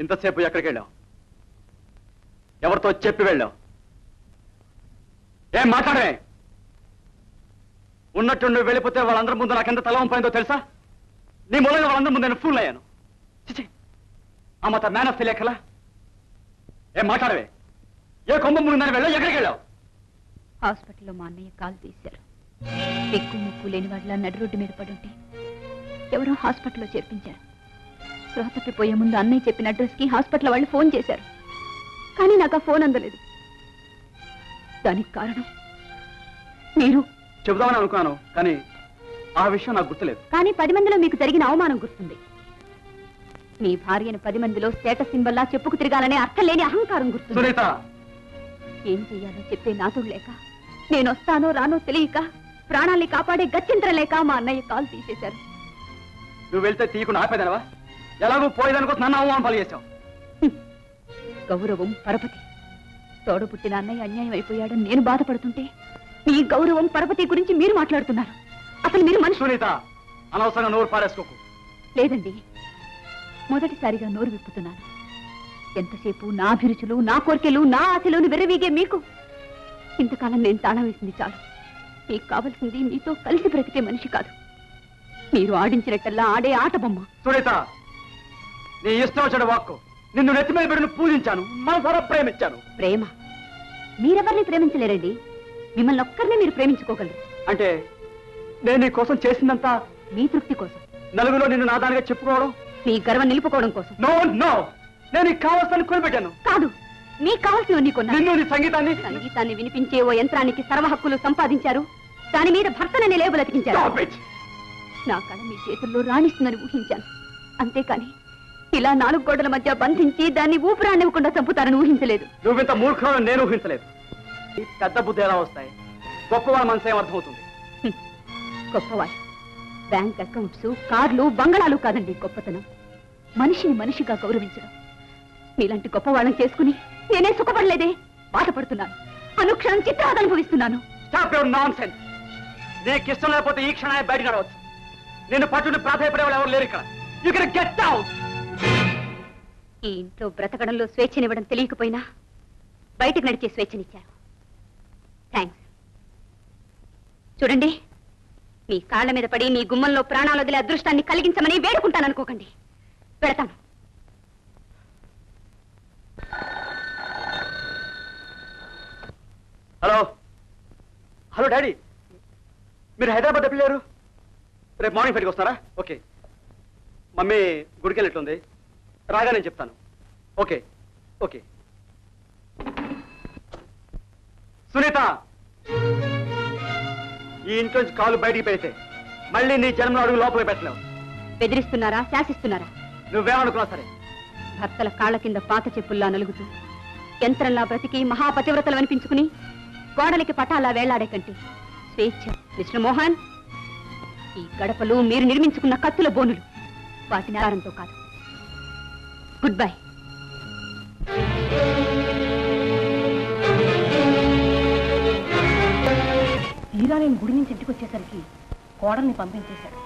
ఇంతసేపు ఎక్కడికి వెళ్ళావు ఎవరితో చెప్పి వెళ్ళావు ఏం మాట్లాడమే ఉన్నట్టు నువ్వు వెళ్ళిపోతే వాళ్ళందరి ముందు నాకెంత తల వంపైందో తెలుసా నీ మూలంగా వాళ్ళందరి ముందు నేను ఫూల్ అయ్యాను చిచి ఆ మాత మేనస్ తెలియకలా ఏం మాట్లాడవే ఏ కొంప ముందు వెళ్ళావు ఎక్కడికి వెళ్ళావు హాస్పిటల్లో మా అన్నయ్య కాలు తీశారు ఎక్కువ ముక్కు లేని వాళ్ళ నడి రోడ్డు మీద పడుంటే ఎవరో హాస్పిటల్లో చేర్పించారు స్పృహ తప్పిపోయే ముందు అన్నయ్య చెప్పిన అడ్రస్కి హాస్పిటల్ వాళ్ళు ఫోన్ చేశారు కానీ నాకు ఆ ఫోన్ అందలేదు దానికి కారణం మీరు చెబుదామని అనుకున్నాను కానీ ఆ విషయం నాకు గుర్తులేదు కానీ పది మందిలో మీకు జరిగిన అవమానం గుర్తుంది మీ భార్యను పది మందిలో స్టేటస్ సింబల్లా చెప్పుకు తిరగాలనే అర్థం లేని అహంకారం గుర్తుంది సునీత ఏం చెయ్యాలో చెప్పే నాతుడు లేక నేను వస్తానో రానో తెలియక ప్రాణాల్ని కాపాడే గత్యంతరం లేక మా అన్నయ్య కాల్ తీసేశారు నువ్వు వెళ్తే తీయకుండా ఆపేదనవా ఎలాగో పోయేదానికోసం నన్ను అవమానం పాలు చేశావు గౌరవం పరపతి తోడు పుట్టిన అన్నయ్య అన్యాయం అయిపోయాడని నేను బాధపడుతుంటే మీ గౌరవం పరపతి గురించి మీరు మాట్లాడుతున్నారు అసలు మీరు మనుషులు సునీత అనవసరంగా నోరు పారేసుకోకు లేదండి మొదటిసారిగా నోరు విప్పుతున్నాను ఎంతసేపు నా అభిరుచులు నా కోరికలు నా ఆశలోని విర్రవీగే మీకు ఇంతకాలం నేను తాళం వేసింది చాలు మీకు కావలసింది మీతో కలిసి బ్రతికే మనిషి కాదు మీరు ఆడించినట్టల్లా ఆడే ఆట బొమ్మ సునీత నీ ఇష్టం వచ్చిన వాక్కు నిన్ను నెత్తి మీద పెడిన పూజించాను మనసారా ప్రేమించాను ప్రేమ మీరెవరిని ప్రేమించలేరండి మిమ్మల్ని ఒక్కరినే మీరు ప్రేమించుకోగలరు అంటే నేను నీ కోసం చేసిందంతా మీ తృప్తి కోసం నలుగులో నిన్ను నా దానిగా చెప్పుకోవడం మీ గర్వం నిలుపుకోవడం కోసం నో నో నేను నీకు కావాల్సిన కొనిపెట్టాను కాదు మీకు కావాల్సినవన్నీ కొన్నారు నిన్ను నీ సంగీతాన్ని సంగీతాన్ని వినిపించే ఓ యంత్రానికి సర్వ హక్కులు సంపాదించారు దాని మీద భర్తనని లేబులతికించారు Stop it! నా కళ మీ చేతుల్లో రాణిస్తుందని ఊహించాను అంతేకాని ఇలా నాలుగు గోడల మధ్య బంధించి దాన్ని ఊపిరానివ్వకుండా చంపుతారని ఊహించలేదు నువ్వింత మూర్ఖులను నేను ఊహించలేదు ఈ పెద్ద బుద్ధి ఎలా వస్తాయి గొప్పవాళ్ళ మనసు ఏం అర్థమవుతుంది హ్మ్. గొప్పవాళ్ళు బ్యాంక్ అకౌంట్స్ కార్లు బంగళాలు కాదండి గొప్పతనం మనిషిని మనిషిగా గౌరవించడం మీలాంటి గొప్పవాళ్ళని చేసుకుని నేనే సుఖపడలేదే బాధపడుతున్నాను అనుక్షణం చిత్రాలు అనుభవిస్తున్నాను స్టాప్ యువర్ నాన్ సెన్స్ నీకు ఇష్టం లేకపోతే ఈ క్షణమే బయట నడవచ్చు నిన్ను పట్టుని ప్రాధాయపడే వాళ్ళు ఎవరు లేరు ఇక్కడ యూ కెన్ గెట్ అవుట్ ఈ ఇంట్లో బ్రతకడంలో స్వేచ్ఛనివ్వడం తెలియకపోయినా బయటకు నడిచే స్వేచ్ఛనిచ్చారు థ్యాంక్స్ చూడండి మీ కాళ్ళ మీద పడి మీ గుమ్మంలో ప్రాణాలు వదిలే అదృష్టాన్ని కలిగించమని వేడుకుంటాను అనుకోకండి పెడతాను హలో హలో డాడీ మీరు హైదరాబాద్ ఎప్పుడు లేరు రేపు మార్నింగ్ ఫైట్కి వస్తారా ఓకే మమ్మీ గుడికి వెళ్ళిట్లుంది రాగా నేను చెప్తాను ఓకే ఓకే సునీత ఈ ఇంట్లోంచి కాలు బయటికి పెడితే మళ్ళీ నీ జన్మలో అడుగు లోపలికి పెట్టలేవు బెదిరిస్తున్నారా శాసిస్తున్నారా నువ్వేమనుకున్నా సరే భర్తల కాళ్ళ కింద పాత చెప్పుల్లా నలుగుతూ యంత్రంలా బ్రతికి మహాపతివ్రతలు అనిపించుకుని గోడలకి పటాలా వేలాడే కంటే స్వేచ్ఛ మిస్టర్ మోహన్ ఈ గడపలు మీరు నిర్మించుకున్న కత్తుల బోనులు వాటిని ఆరంతో కాదు గుడ్ బై తీరా నేను గుడి నుంచి ఇంటికి వచ్చేసరికి కోడల్ని పంపించేశాడు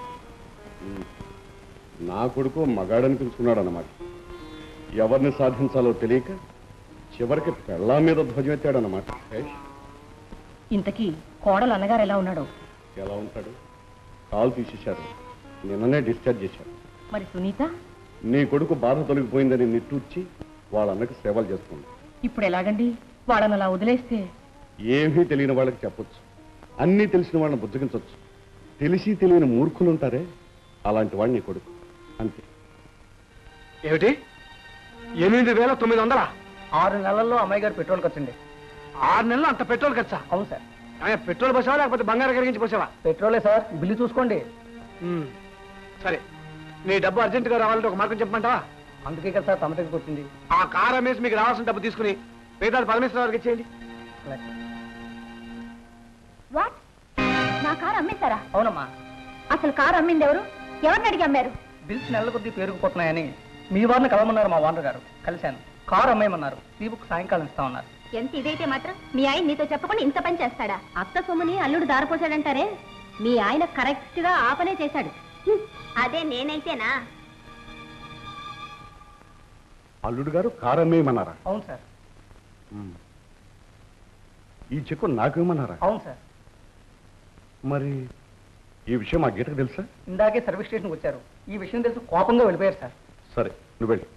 నా కొడుకు మగాడనిపించుకున్నాడు అన్నమాట ఎవరిని సాధించాలో తెలియక చివరికి పెళ్ళా మీద ధ్వజమెత్తాడన్నమాట మహేష్, ఇంతకీ కోడలు అన్నగారు ఎలా ఉన్నాడో ఎలా ఉంటాడు కాలు తీసేశారు నిన్ననే డిశ్చార్జ్ చేశారు మరి సునీత నీ కొడుకు బాధ తొలగిపోయిందని నిట్టూర్చి వాళ్ళ అన్నకి సేవలు చేస్తుంది ఇప్పుడు ఎలాగండి వాళ్ళని అలా వదిలేస్తే ఏమీ తెలియని వాళ్ళకి చెప్పొచ్చు అన్నీ తెలిసిన వాళ్ళని బుజ్జగించవచ్చు తెలిసి తెలియని మూర్ఖులు ఉంటారే అలాంటి వాడు నీ కొడుకు అంతే ఏమిటి ఎనిమిది వేల తొమ్మిది వందల ఆరు నెలల్లో అమ్మాయి గారు పెట్రోల్ ఖర్చండి ఆరు నెలలు అంత పెట్రోల్ ఖర్చా అవును సార్ ఆయన పెట్రోల్ పోసావా లేకపోతే బంగారం కరిగించి పోసావా పెట్రోలే సార్ బిల్లు చూసుకోండి ఉమ్, సరే నీ డబ్బు అర్జెంటుగా రావాలంటే ఒక మార్గం చెప్పమంటావా అందుకే కదా సార్ తమ దగ్గరికి వచ్చింది ఆ కార్ అమ్మేసి మీకు రావాల్సిన డబ్బు తీసుకుని మిగతా పరమేశ్వర వారికి ఇచ్చేయండి వాట్ నా కారు అమ్మేశారా అవునమ్మా అసలు కారు అమ్మింది ఎవరు ఎవరిని అడిగి అమ్మారు బిల్స్ నెలల కొద్దీ పేరుకుపోతున్నాయని మీ వారిని కలవమన్నారు మా ఓనర్ గారు కలిశాను కారు అమ్మేయమన్నారు ఈ బుక్ సాయంకాలం ఇస్తామన్నారు ఎంత ఇదైతే మాత్రం మీ ఆయన నీతో చెప్పకుండా ఇంత పని చేస్తాడా అత్త సొమ్ముని అల్లుడు దారిపోసాడంటారే మీ ఆయన కరెక్ట్ గా ఆ పనే చేశాడు అదే నేనైతేనా అల్లుడు గారు కారు అమ్మేయమన్నారా అవును సార్ ఉమ్. ఈ చెక్కు నాకు ఇవ్వమన్నారా అవును సార్ మరి ఈ విషయం మా గీతకు తెలుసా ఇందాకే సర్వీస్ స్టేషన్కి వచ్చారు ఈ విషయం తెలిసి కోపంగా వెళ్ళిపోయారు సార్ సరే నువ్వు వెళ్ళి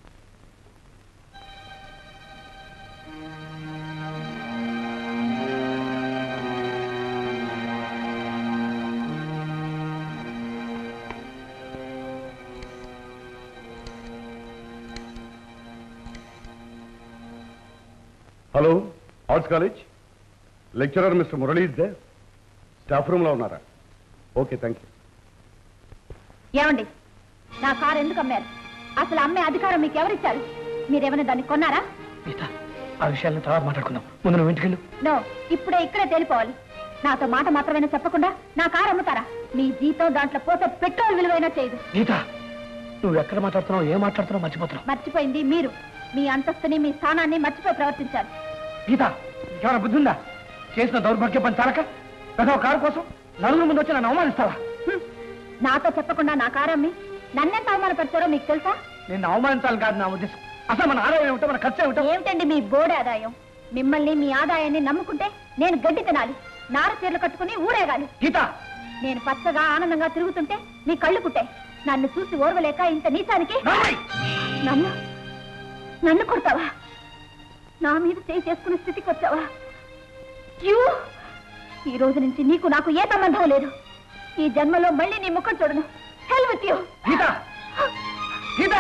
hello arts college lecturer mister Murali is the staff రూమ్లో ఉన్నారా ఓకే థ్యాంక్ యూ ఏమండి నా కారు ఎందుకు అమ్మారు అసలు అమ్మే అధికారం మీకు ఎవరిచ్చారు మీరేమైనా దాన్ని కొన్నారా గీత ఆ విషయాలను తర్వాత మాట్లాడుకుందాం ముందు నువ్వు ఇంటికి వెళ్ళు నో ఇప్పుడే ఇక్కడే తేలిపోవాలి నాతో మాట మాత్రమే చెప్పకుండా నా కారు అమ్ముతారా మీ జీతం దాంట్లో పోతే పెట్రోల్ విలువైనా చేయదు గీత నువ్వు ఎక్కడ మాట్లాడుతున్నావు ఏం మాట్లాడుతున్నావు మర్చిపోతున్నావు మర్చిపోయింది మీరు మీ అంతస్తుని మీ స్థానాన్ని మర్చిపోయి ప్రవర్తించారు గీత నీకేమైనా బుద్ధి ఉందా చేసిన దౌర్భాగ్య పని చాలక పెద్ద కారు కోసం నలుగురు ముందు వచ్చి నన్ను అవమానిస్తావా హ్మ్. నాతో చెప్పకుండా నా కారు అమ్మి నన్నెంత అవమానపరిచారో మీకు తెలుసా నిన్ను అవమానించాలని కాదు నా ఉద్దేశం అసలు మన ఆదాయం ఏమిటో మన ఖర్చు ఏమిటో ఏమిటండి మీ బోర్డు ఆదాయం మిమ్మల్ని మీ ఆదాయాన్ని నమ్ముకుంటే నేను గడ్డి తినాలి నార చీరలు కట్టుకుని ఊరేగాలి గీత నేను పచ్చగా ఆనందంగా తిరుగుతుంటే మీ కళ్ళు పుట్టాయి నన్ను చూసి ఓర్వలేక ఇంత నీచానికి రాయ్! నన్ను నన్ను కొడతావా నా మీద చేయి చేసుకునే స్థితికి వచ్చావా యూ ఈ రోజు నుంచి నీకు నాకు ఏ సంబంధం లేదు ఈ జన్మలో మళ్ళీ నీ ముఖం చూడను హెల్ విత్ యూ గీత గీత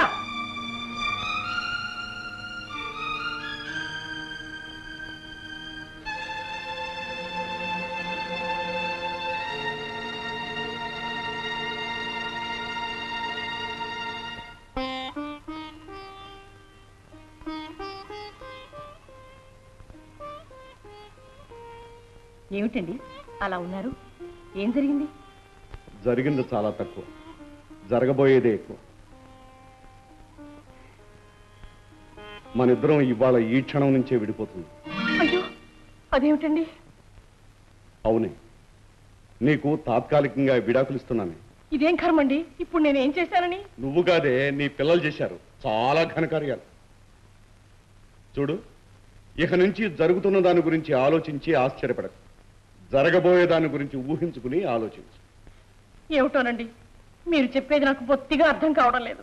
ఏమిటండి అలా ఉన్నారు ఏం జరిగింది జరిగింది చాలా తక్కువ జరగబోయేదే ఎక్కువ మనిద్దరం ఇవాళ ఈ క్షణం నుంచే విడిపోతుంది అయ్యో అదేమిటండి అవునే నీకు తాత్కాలికంగా విడాకులు ఇస్తున్నాను ఇదేం కర్మండి ఇప్పుడు నేను ఏం చేశానని నువ్వు కాదే నీ పిల్లలు చేశారు చాలా ఘనకార్యాలు చూడు ఇక నుంచి జరుగుతున్న దాని గురించి ఆలోచించి ఆశ్చర్యపడకు జరగబోయే దాని గురించి ఊహించుకుని ఆలోచించు ఏమిటోనండి మీరు చెప్పేది నాకు బొత్తిగా అర్థం కావడం లేదు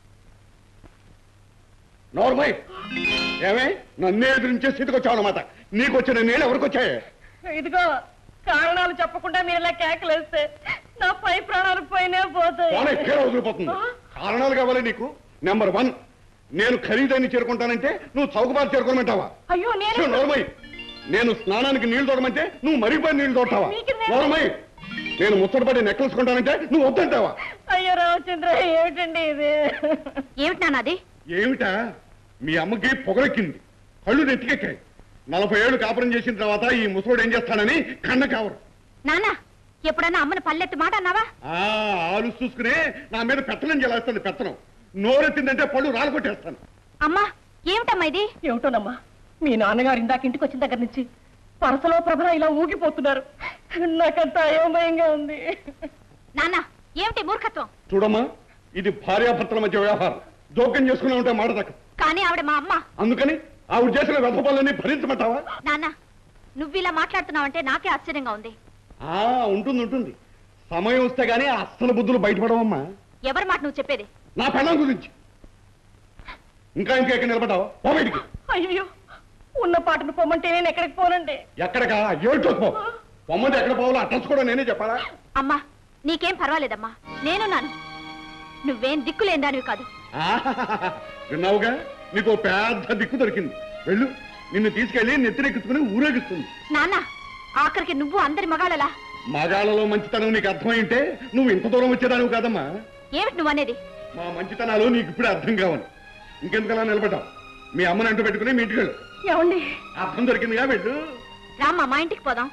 నోర్మై ఏమే నన్నే ఎదురించే స్థితికి వచ్చావు అనమాట నీకు వచ్చిన నేను ఎవరికి వచ్చాయే ఇదిగో కారణాలు చెప్పకుండా మీరు ఇలా కేకలేస్తే నా పై ప్రాణాలు పోయినే పోతాయి పోనీ పేరు వదిలిపోతుంది కారణాలు కావాలి నీకు నెంబర్ వన్ నేను ఖరీదాన్ని చేరుకుంటానంటే నువ్వు చౌకబాటు చేరుకోమంటావా అయ్యో నేను నోర్మై నేను స్నానానికి నీళ్లు తోడమంటే నువ్వు మరిగిపోయి నీళ్లు తోడతావా నీకెందుకు? నోర్మై నేను ముచ్చటపడి నెక్లెస్ కొంటానంటే నువ్వు వద్దంటావా అయ్యో రామచంద్ర ఏమిటండి ఇది ఏమిటి నాన్నది ఏమిటా మీ అమ్మకి పొగరెక్కింది కళ్ళు నెత్తికెక్కాయి నలభై ఏళ్ళు కాపురం చేసిన తర్వాత ఈ ముసలోడు ఏం చేస్తానని కన్న కావరు నాన్న ఎప్పుడన్నా అమ్మని పల్లెత్తి మాట అన్నావా ఆ ఆలు చూసుకునే నా మీద పెత్తనం చేస్తుంది పెత్తనం నోరెత్తిందంటే పళ్ళు రాలగొట్టేస్తాను అమ్మా ఏమిటమ్మా ఇది ఏమిటోనమ్మా మీ నాన్నగారు ఇందాక ఇంటికి వచ్చిన దగ్గర నుంచి పరసలో ప్రభల ఇలా ఊగిపోతున్నారు నాకంత అయోమయంగా ఉంది నాన్న ఏమిటి మూర్ఖత్వం చూడమ్మా ఇది భార్యాభర్తల మధ్య వ్యవహారం జోక్యం చేసుకునే ఉంటే మాట దక్క కానీ ఆవిడ మా అమ్మ అందుకని ఆవిడ చేసిన వ్యధపాలన్నీ భరించమంటావా నాన్న నువ్వు ఇలా మాట్లాడుతున్నావంటే నాకే ఆశ్చర్యంగా ఉంది ఆ ఉంటుంది ఉంటుంది సమయం వస్తే గానీ ఆ అస్సలు బుద్ధులు బయటపడవమ్మా ఎవరి మాట నువ్వు చెప్పేది నా పెళ్ళం గురించి ఇంకా ఇంకా ఎక్కడ నిలబడ్డావా పో బయటికి అయ్యో ఉన్న పాటను పొమ్మంటే నేను ఎక్కడికి పోనండి ఎక్కడికా ఏడ్చో పో పొమ్మంది ఎక్కడ పోవాలో అడ్రస్ కూడా నేనే చెప్పాలా అమ్మా నీకేం పర్వాలేదమ్మా నేనున్నాను నువ్వేం దిక్కులేందానివి కాదు ఆహాహాహా. విన్నావుగా నీకు ఓ పెద్ద దిక్కు దొరికింది వెళ్ళు నిన్ను తీసుకెళ్లి నెత్తినెక్కించుకుని ఊరేగిస్తుంది నాన్న ఆఖరికి నువ్వు అందరి మగాళ్ళలా మగాళ్ళలో మంచితనం నీకు అర్థమై ఉంటే నువ్వు ఇంత దూరం వచ్చేదానివి కాదమ్మా ఏమిటి నువ్వు అనేది మా మంచితనాలు నీకు ఇప్పుడే అర్థం కావాలి ఇంకెందుకలా నిలబడ్డావు మీ అమ్మని అంటూ పెట్టుకుని మీ ఇంటికి వెళ్ళు ఏమండి అర్థం దొరికిందిగా వెళ్ళు రామ్మా మా ఇంటికి పోదాం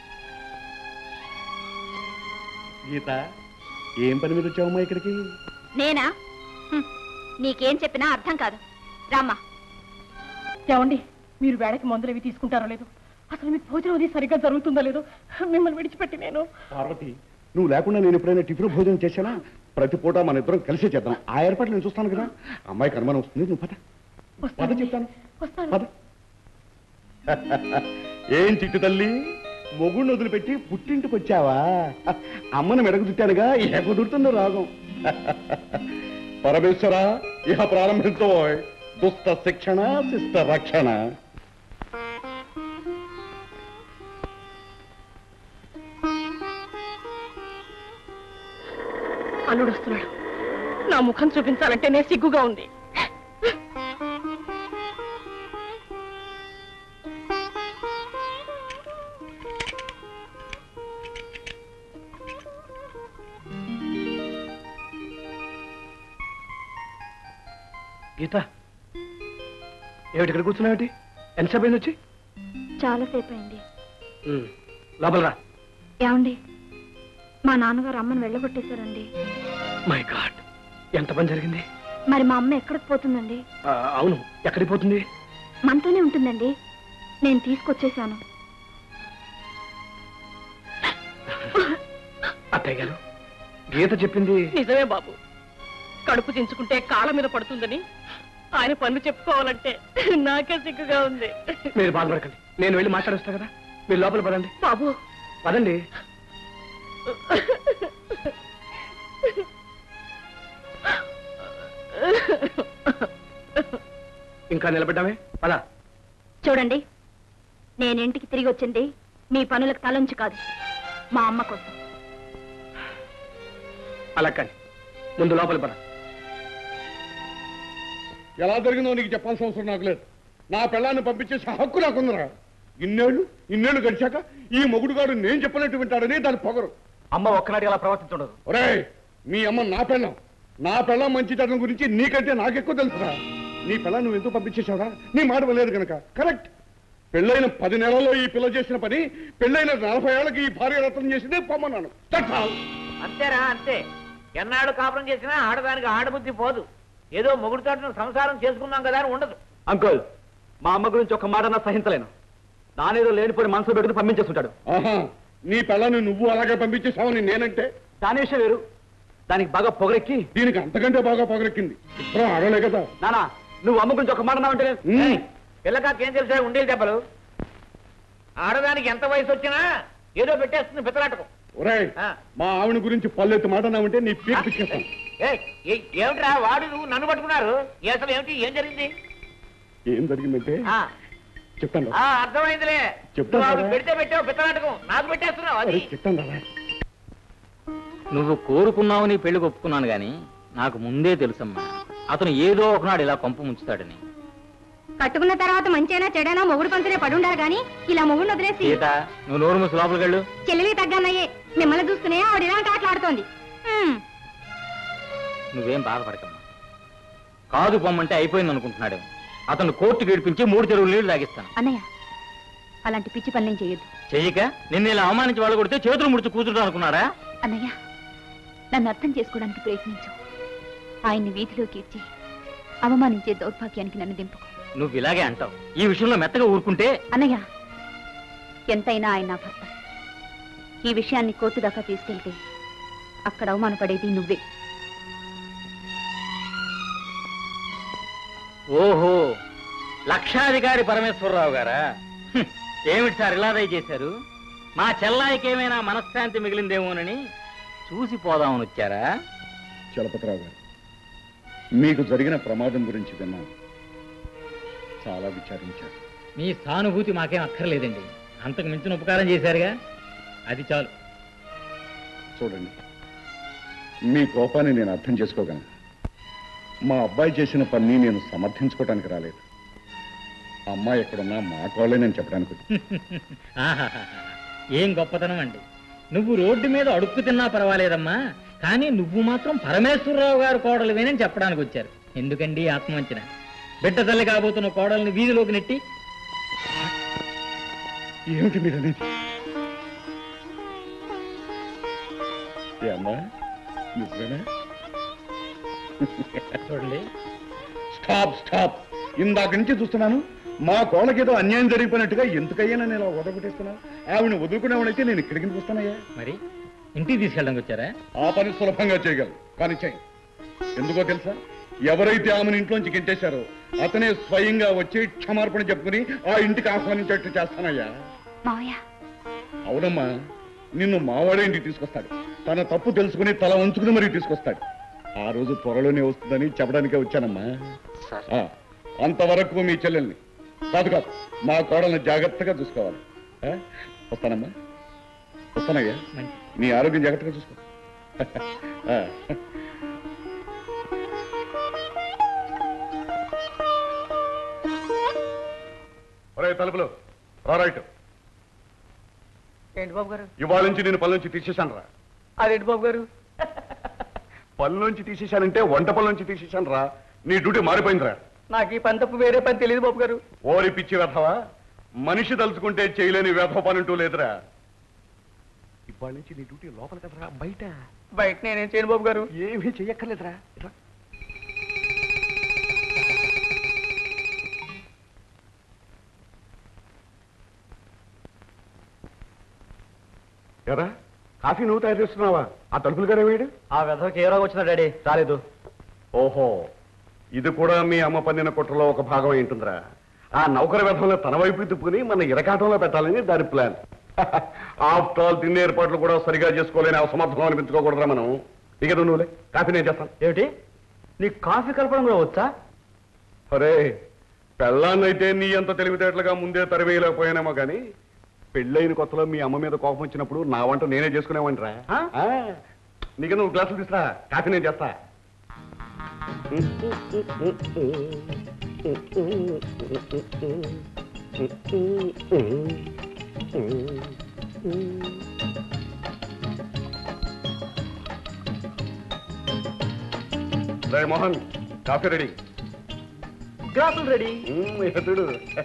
గీత ఏం పని మీద వచ్చావమ్మా ఇక్కడికి నేనా హ్మ్. నీకేం చెప్పినా అర్థం కాదు రామ్మా ఏమండి మీరు వేడకి మందులు అవి తీసుకుంటారో లేదు అసలు మీకు భోజనం అది సరిగ్గా జరుగుతుందో లేదో మిమ్మల్ని విడిచిపెట్టి నేను పార్వతి నువ్వు లేకుండా నేను ఎప్పుడైనా టిఫిన్ భోజనం చేశానా ప్రతి పూట మన ఇద్దరం కలిసే చేద్దాం ఆ ఏర్పాట్లు నేను చూస్తాను కదా అమ్మాయికి అనుమానం వస్తుంది నువ్వు పద పద చెప్తాను వస్తాను పద ఏం చిట్టు తల్లి మొగుడిని వదిలిపెట్టి పుట్టింటికి వచ్చావా అమ్మను మెడకు చుట్టానుగా ఏ కుదురుతుందో రాగం పరమేశ్వర ఇహ ప్రారంభించో దుష్ట శిక్షణ శిష్ట రక్షణ అల్లుడు వస్తున్నాడు నా ముఖం చూపించాలంటేనే సిగ్గుగా ఉంది గీత ఏమిటి ఇక్కడ కూర్చున్నావేంటి ఎంతసేపు అయింది వచ్చి చాలాసేపు అయింది ఉమ్, లోపల రా ఏమండి మా నాన్నగారు అమ్మని వెళ్ళగొట్టేశారండి మై గాడ్ ఎంత పని జరిగింది మరి మా అమ్మ ఎక్కడికి పోతుందండి ఆ, అవును ఎక్కడికి పోతుంది మనతోనే ఉంటుందండి నేను తీసుకొచ్చేసాను అత్తయ్య గారు గీత చెప్పింది నిజమే బాబు కడుపు చించుకుంటే కాళ్ళ మీద పడుతుందని ఆయన పనులు చెప్పుకోవాలంటే నాకే సిగ్గుగా ఉంది మీరు బాధపడకండి నేను వెళ్ళి మాట్లాడొస్తా కదా మీరు లోపల పదండి బాబు పదండి ఇంకా నిలబడ్డామే పద చూడండి నేను ఇంటికి తిరిగి వచ్చింది మీ పనులకు తలంచి కాదు మా అమ్మ కోసం అలా కానీ ముందు లోపల పద ఎలా జరిగిందో నీకు చెప్పాల్సిన అవసరం నాకు లేదు నా పిల్లాన్ని పంపించేసి హక్కు నాకుందరా ఇన్నేళ్ళు ఇన్నేళ్ళు గడిచాక ఈ మొగుడు గారు నేను చెప్పినట్టు వింటాడని దాని పొగరు అమ్మ ఒక్కనాటి అలా ప్రవర్తించడదు ఒరేయ్ మీ అమ్మ నా పెళ్ళం నా పెళ్ళం మంచితనం గురించి నీకంటే నాకెక్కువ తెలుసురా నీ పిల్ల నువ్వు ఎందుకు పంపించేశావురా నీ మాట వినలేదు కనుక కరెక్ట్ పెళ్ళైన పది నెలల్లో ఈ పిల్ల చేసిన పని పెళ్ళైన నలభై ఏళ్ళకి ఈ భార్య రత్నం చేసిందే పొమ్మన్నాను That's all. అంతేరా అంతే ఎన్నాడు కాపురం చేసినా ఆడదానికి ఆడబుద్ధి పోదు ఏదో మొగుడితో సంసారం చేసుకున్నాం కదా అని ఉండదు అంకుల్ మా అమ్మ గురించి ఒక మాట నా సహించలేను నానేదో లేనిపోయి మనసులో పెట్టుకుని పంపించేస్తుంటాడు ఆహా నీ పిల్లని నువ్వు అలాగే పంపించేశావని నేనంటే దాని విషయం వేరు దానికి బాగా పొగరెక్కి దీనికి అంతకంటే బాగా పొగరెక్కింది ఇద్దరం ఆడలే కదా నానా నువ్వు అమ్మ గురించి ఒక మాట నావంటే ఉమ్. పిల్లకాకేం తెలుసా ఉండేది దెబ్బలు ఆడదానికి ఎంత వయసు వచ్చినా ఏదో పెట్టేస్తుంది పిత్తలాటకు ఒరేయ్ ఆ. మా ఆవిడ గురించి పల్లెత్తి మాట నావంటే నీ పీక్ పిచ్చేస్తాను ఏయ్, ఏ- ఏమిట్రా వాడు నువ్వు నన్ను పట్టుకున్నారు ఏ అసలు ఏమిటి ఏం జరిగింది ఏం జరిగిందంటే ఆ, చెప్తాను ఆ, అర్థమైందిలే చెప్తాను నువ్వు ఆవిడకి కదా. పెడితే పెట్టావు పిత్తలాటకం నాకు పెట్టేస్తున్నావు అది చెప్తాను రా నువ్వు కోరుకున్నావు నీ పెళ్లి ఒప్పుకున్నాను గాని నాకు ముందే తెలుసమ్మా అతను ఏదో ఒకనాడు ఇలా కొంప ముంచుతాడని కట్టుకున్న తర్వాత మంచైనా చెడైనా మొగుడు పంచనే పడుండారు గాని ఇలా మొగుడు వదిలేసి సీత నువ్వు నోరు మూసి లోపలికి వెళ్ళు చెల్లెలి తగ్గన్నయ్యే మిమ్మల్ని చూస్తూనే ఆవిడ ఇలాంటి ఆటలు ఆడుతోంది హ్మ్. నువ్వేం బాధపడకమ్మా కాదు పొమ్మంటే అయిపోయింది అనుకుంటున్నాడు అతను కోర్టుకి ఏడిపించి మూడు చెరువులు నీళ్లు తాగిస్తాను అన్నయ్య అలాంటి పిచ్చి పనులేం చేయొద్దు చెయ్యక నిన్ను ఇలా అవమానించి వాళ్ళు కొడితే చేతులు ముడిచి కూర్చుంటాను అనుకున్నారా అన్నయ్య నన్ను అర్థం చేసుకోవడానికి ప్రయత్నించు ఆయన్ని వీధిలోకి ఇచ్చి అవమానించే దౌర్భాగ్యానికి నన్ను దింపుకో నువ్వు ఇలాగే అంటావు ఈ విషయంలో మెత్తగా ఊరుకుంటే అన్నయ్య ఎంతైనా ఆయన నా భర్త ఈ విషయాన్ని కోర్టు దాకా తీసుకెళ్తే అక్కడ అవమానపడేది నువ్వే ఓహో లక్షాధికారి పరమేశ్వరరావు గారా హ్మ్. ఏమిటి సార్ ఇలా దయచేశారు మా చెల్లాయికి ఏమైనా మనశ్శాంతి మిగిలిందేమోనని చూసి పోదామని వచ్చారా చలపతిరావు గారు మీకు జరిగిన ప్రమాదం గురించి విన్నాను చాలా విచారించారు మీ సానుభూతి మాకేం అక్కర్లేదండి అంతకు మించిన ఉపకారం చేశారుగా అది చాలు చూడండి మీ కోపాన్ని నేను అర్థం చేసుకోగలను మా అబ్బాయి చేసిన పని నేను సమర్థించుకోవడానికి రాలేదు అమ్మాయి ఎక్కడున్నా మా కోళ్ళే నేను చెప్పడానికి వచ్చాను. ఆహాహాహా. ఏం గొప్పతనం అండి నువ్వు రోడ్డు మీద అడుక్కు తిన్నా పర్వాలేదమ్మా కానీ నువ్వు మాత్రం పరమేశ్వరరావు గారు కోడలువేనని చెప్పడానికి వచ్చారు ఎందుకండి ఆత్మవంచన బిడ్డ తల్లి కాబోతున్న కోడల్ని వీధిలోకి నెట్టి ఏమిటి మీరు అనేది ఏ అమ్మా నిజమేనా చూడండి స్టాప్ స్టాప్ ఇందాక నుంచి చూస్తున్నాను మా కోళ్ళకేదో అన్యాయం జరిగిపోయినట్టుగా ఎందుకయ్యా నేను ఇలా వదలగొట్టేస్తున్నాను ఆవిడ వదులుకునేవాడైతే నేను ఇక్కడికి వస్తానయ్యా మరి ఇంటికి తీసుకెళ్ళడానికి వచ్చారా ఆ పని సులభంగా చేయగలరు కానీ చెయ్యి ఎందుకో తెలుసా ఎవరైతే ఆమెను ఇంట్లోంచి గింటేశారో అతనే స్వయంగా వచ్చి క్షమార్పణ చెప్పుకుని ఆ ఇంటికి ఆహ్వానించేట్టు చేస్తానయ్యా మావయ్య అవునమ్మా నిన్ను మావాడే ఇంటికి తీసుకొస్తాడు తన తప్పు తెలుసుకుని తల ఉంచుకుని మరీ తీసుకొస్తాడు ఆ రోజు త్వరలోనే వస్తుందని చెప్పడానికే వచ్చానమ్మా ఆ, అంతవరకు మీ చెల్లెల్ని కాదు కాదు మా కోడల్ని జాగ్రత్తగా చూసుకోవాలి ఆ? వస్తానమ్మా వస్తానయ్యా మంచి నీ ఆరోగ్యం జాగ్రత్తగా చూసుకో ఆ. ఒరే తలుపులు రా రైట్ ఏంటి బాబు గారు ఇవాళ నుంచి నేను పని నుంచి తీసేశాను రా అదేంటి బాబు గారు పని నుంచి తీసేశానంటే వంట పని నుంచి తీసేశాను రా నీ డ్యూటీ మారిపోయిందిరా నాకు ఈ పని తప్ప వేరే పని తెలియదు బాబు గారు ఓరి పిచ్చి వ్యధవా మనిషి తలుచుకుంటే చేయలేని వ్యధ పని అంటూ లేదురా ఇవాళ నుంచి నీ డ్యూటీ లోపల కదరా బయట బయట నేనేం చేయను బాబు గారు ఏమీ చెయ్యక్కర్లేదురా ఇట్రా. ఎరా కాఫీ నువ్వు తయారు చేస్తున్నావా ఆ తలుపులు గారే వేయడు ఆ వెధవకి ఏ రోగం వచ్చిందా డాడీ రాలేదు ఓహో ఇది కూడా మీ అమ్మ పన్నిన కుట్రలో ఒక భాగం ఏంటుందిరా ఆ నౌకర వ్యధంలో తన వైపు తిప్పుకుని మన ఇరకాటంలో పెట్టాలని దాని ప్లాన్ ఆఫ్టర్ ఆల్ తిన్న ఏర్పాట్లు కూడా సరిగా చేసుకోలేని అసమర్థం అనిపించుకోకూడదురా మనం ఇక నువ్వులే కాఫీ నేను చేస్తాను ఏమిటి నీకు కాఫీ కలపడం కూడా వచ్చా అరే పెళ్ళాన్నైతే నీ అంత తెలివితేటలుగా ముందే తరివేయలేకపోయానేమో కానీ పెళ్ళైన కొత్తలో మీ అమ్మ మీద కోపం వచ్చినప్పుడు నా వంట నేనే చేసుకునేవంటరా ఆ? నీకు నువ్వు గ్లాసులు తీసురా కాఫీ నేను చేస్తా రే మోహన్ కాఫీ రెడీ గ్లాసులు రెడీ మ్మ్, ఇక చూడు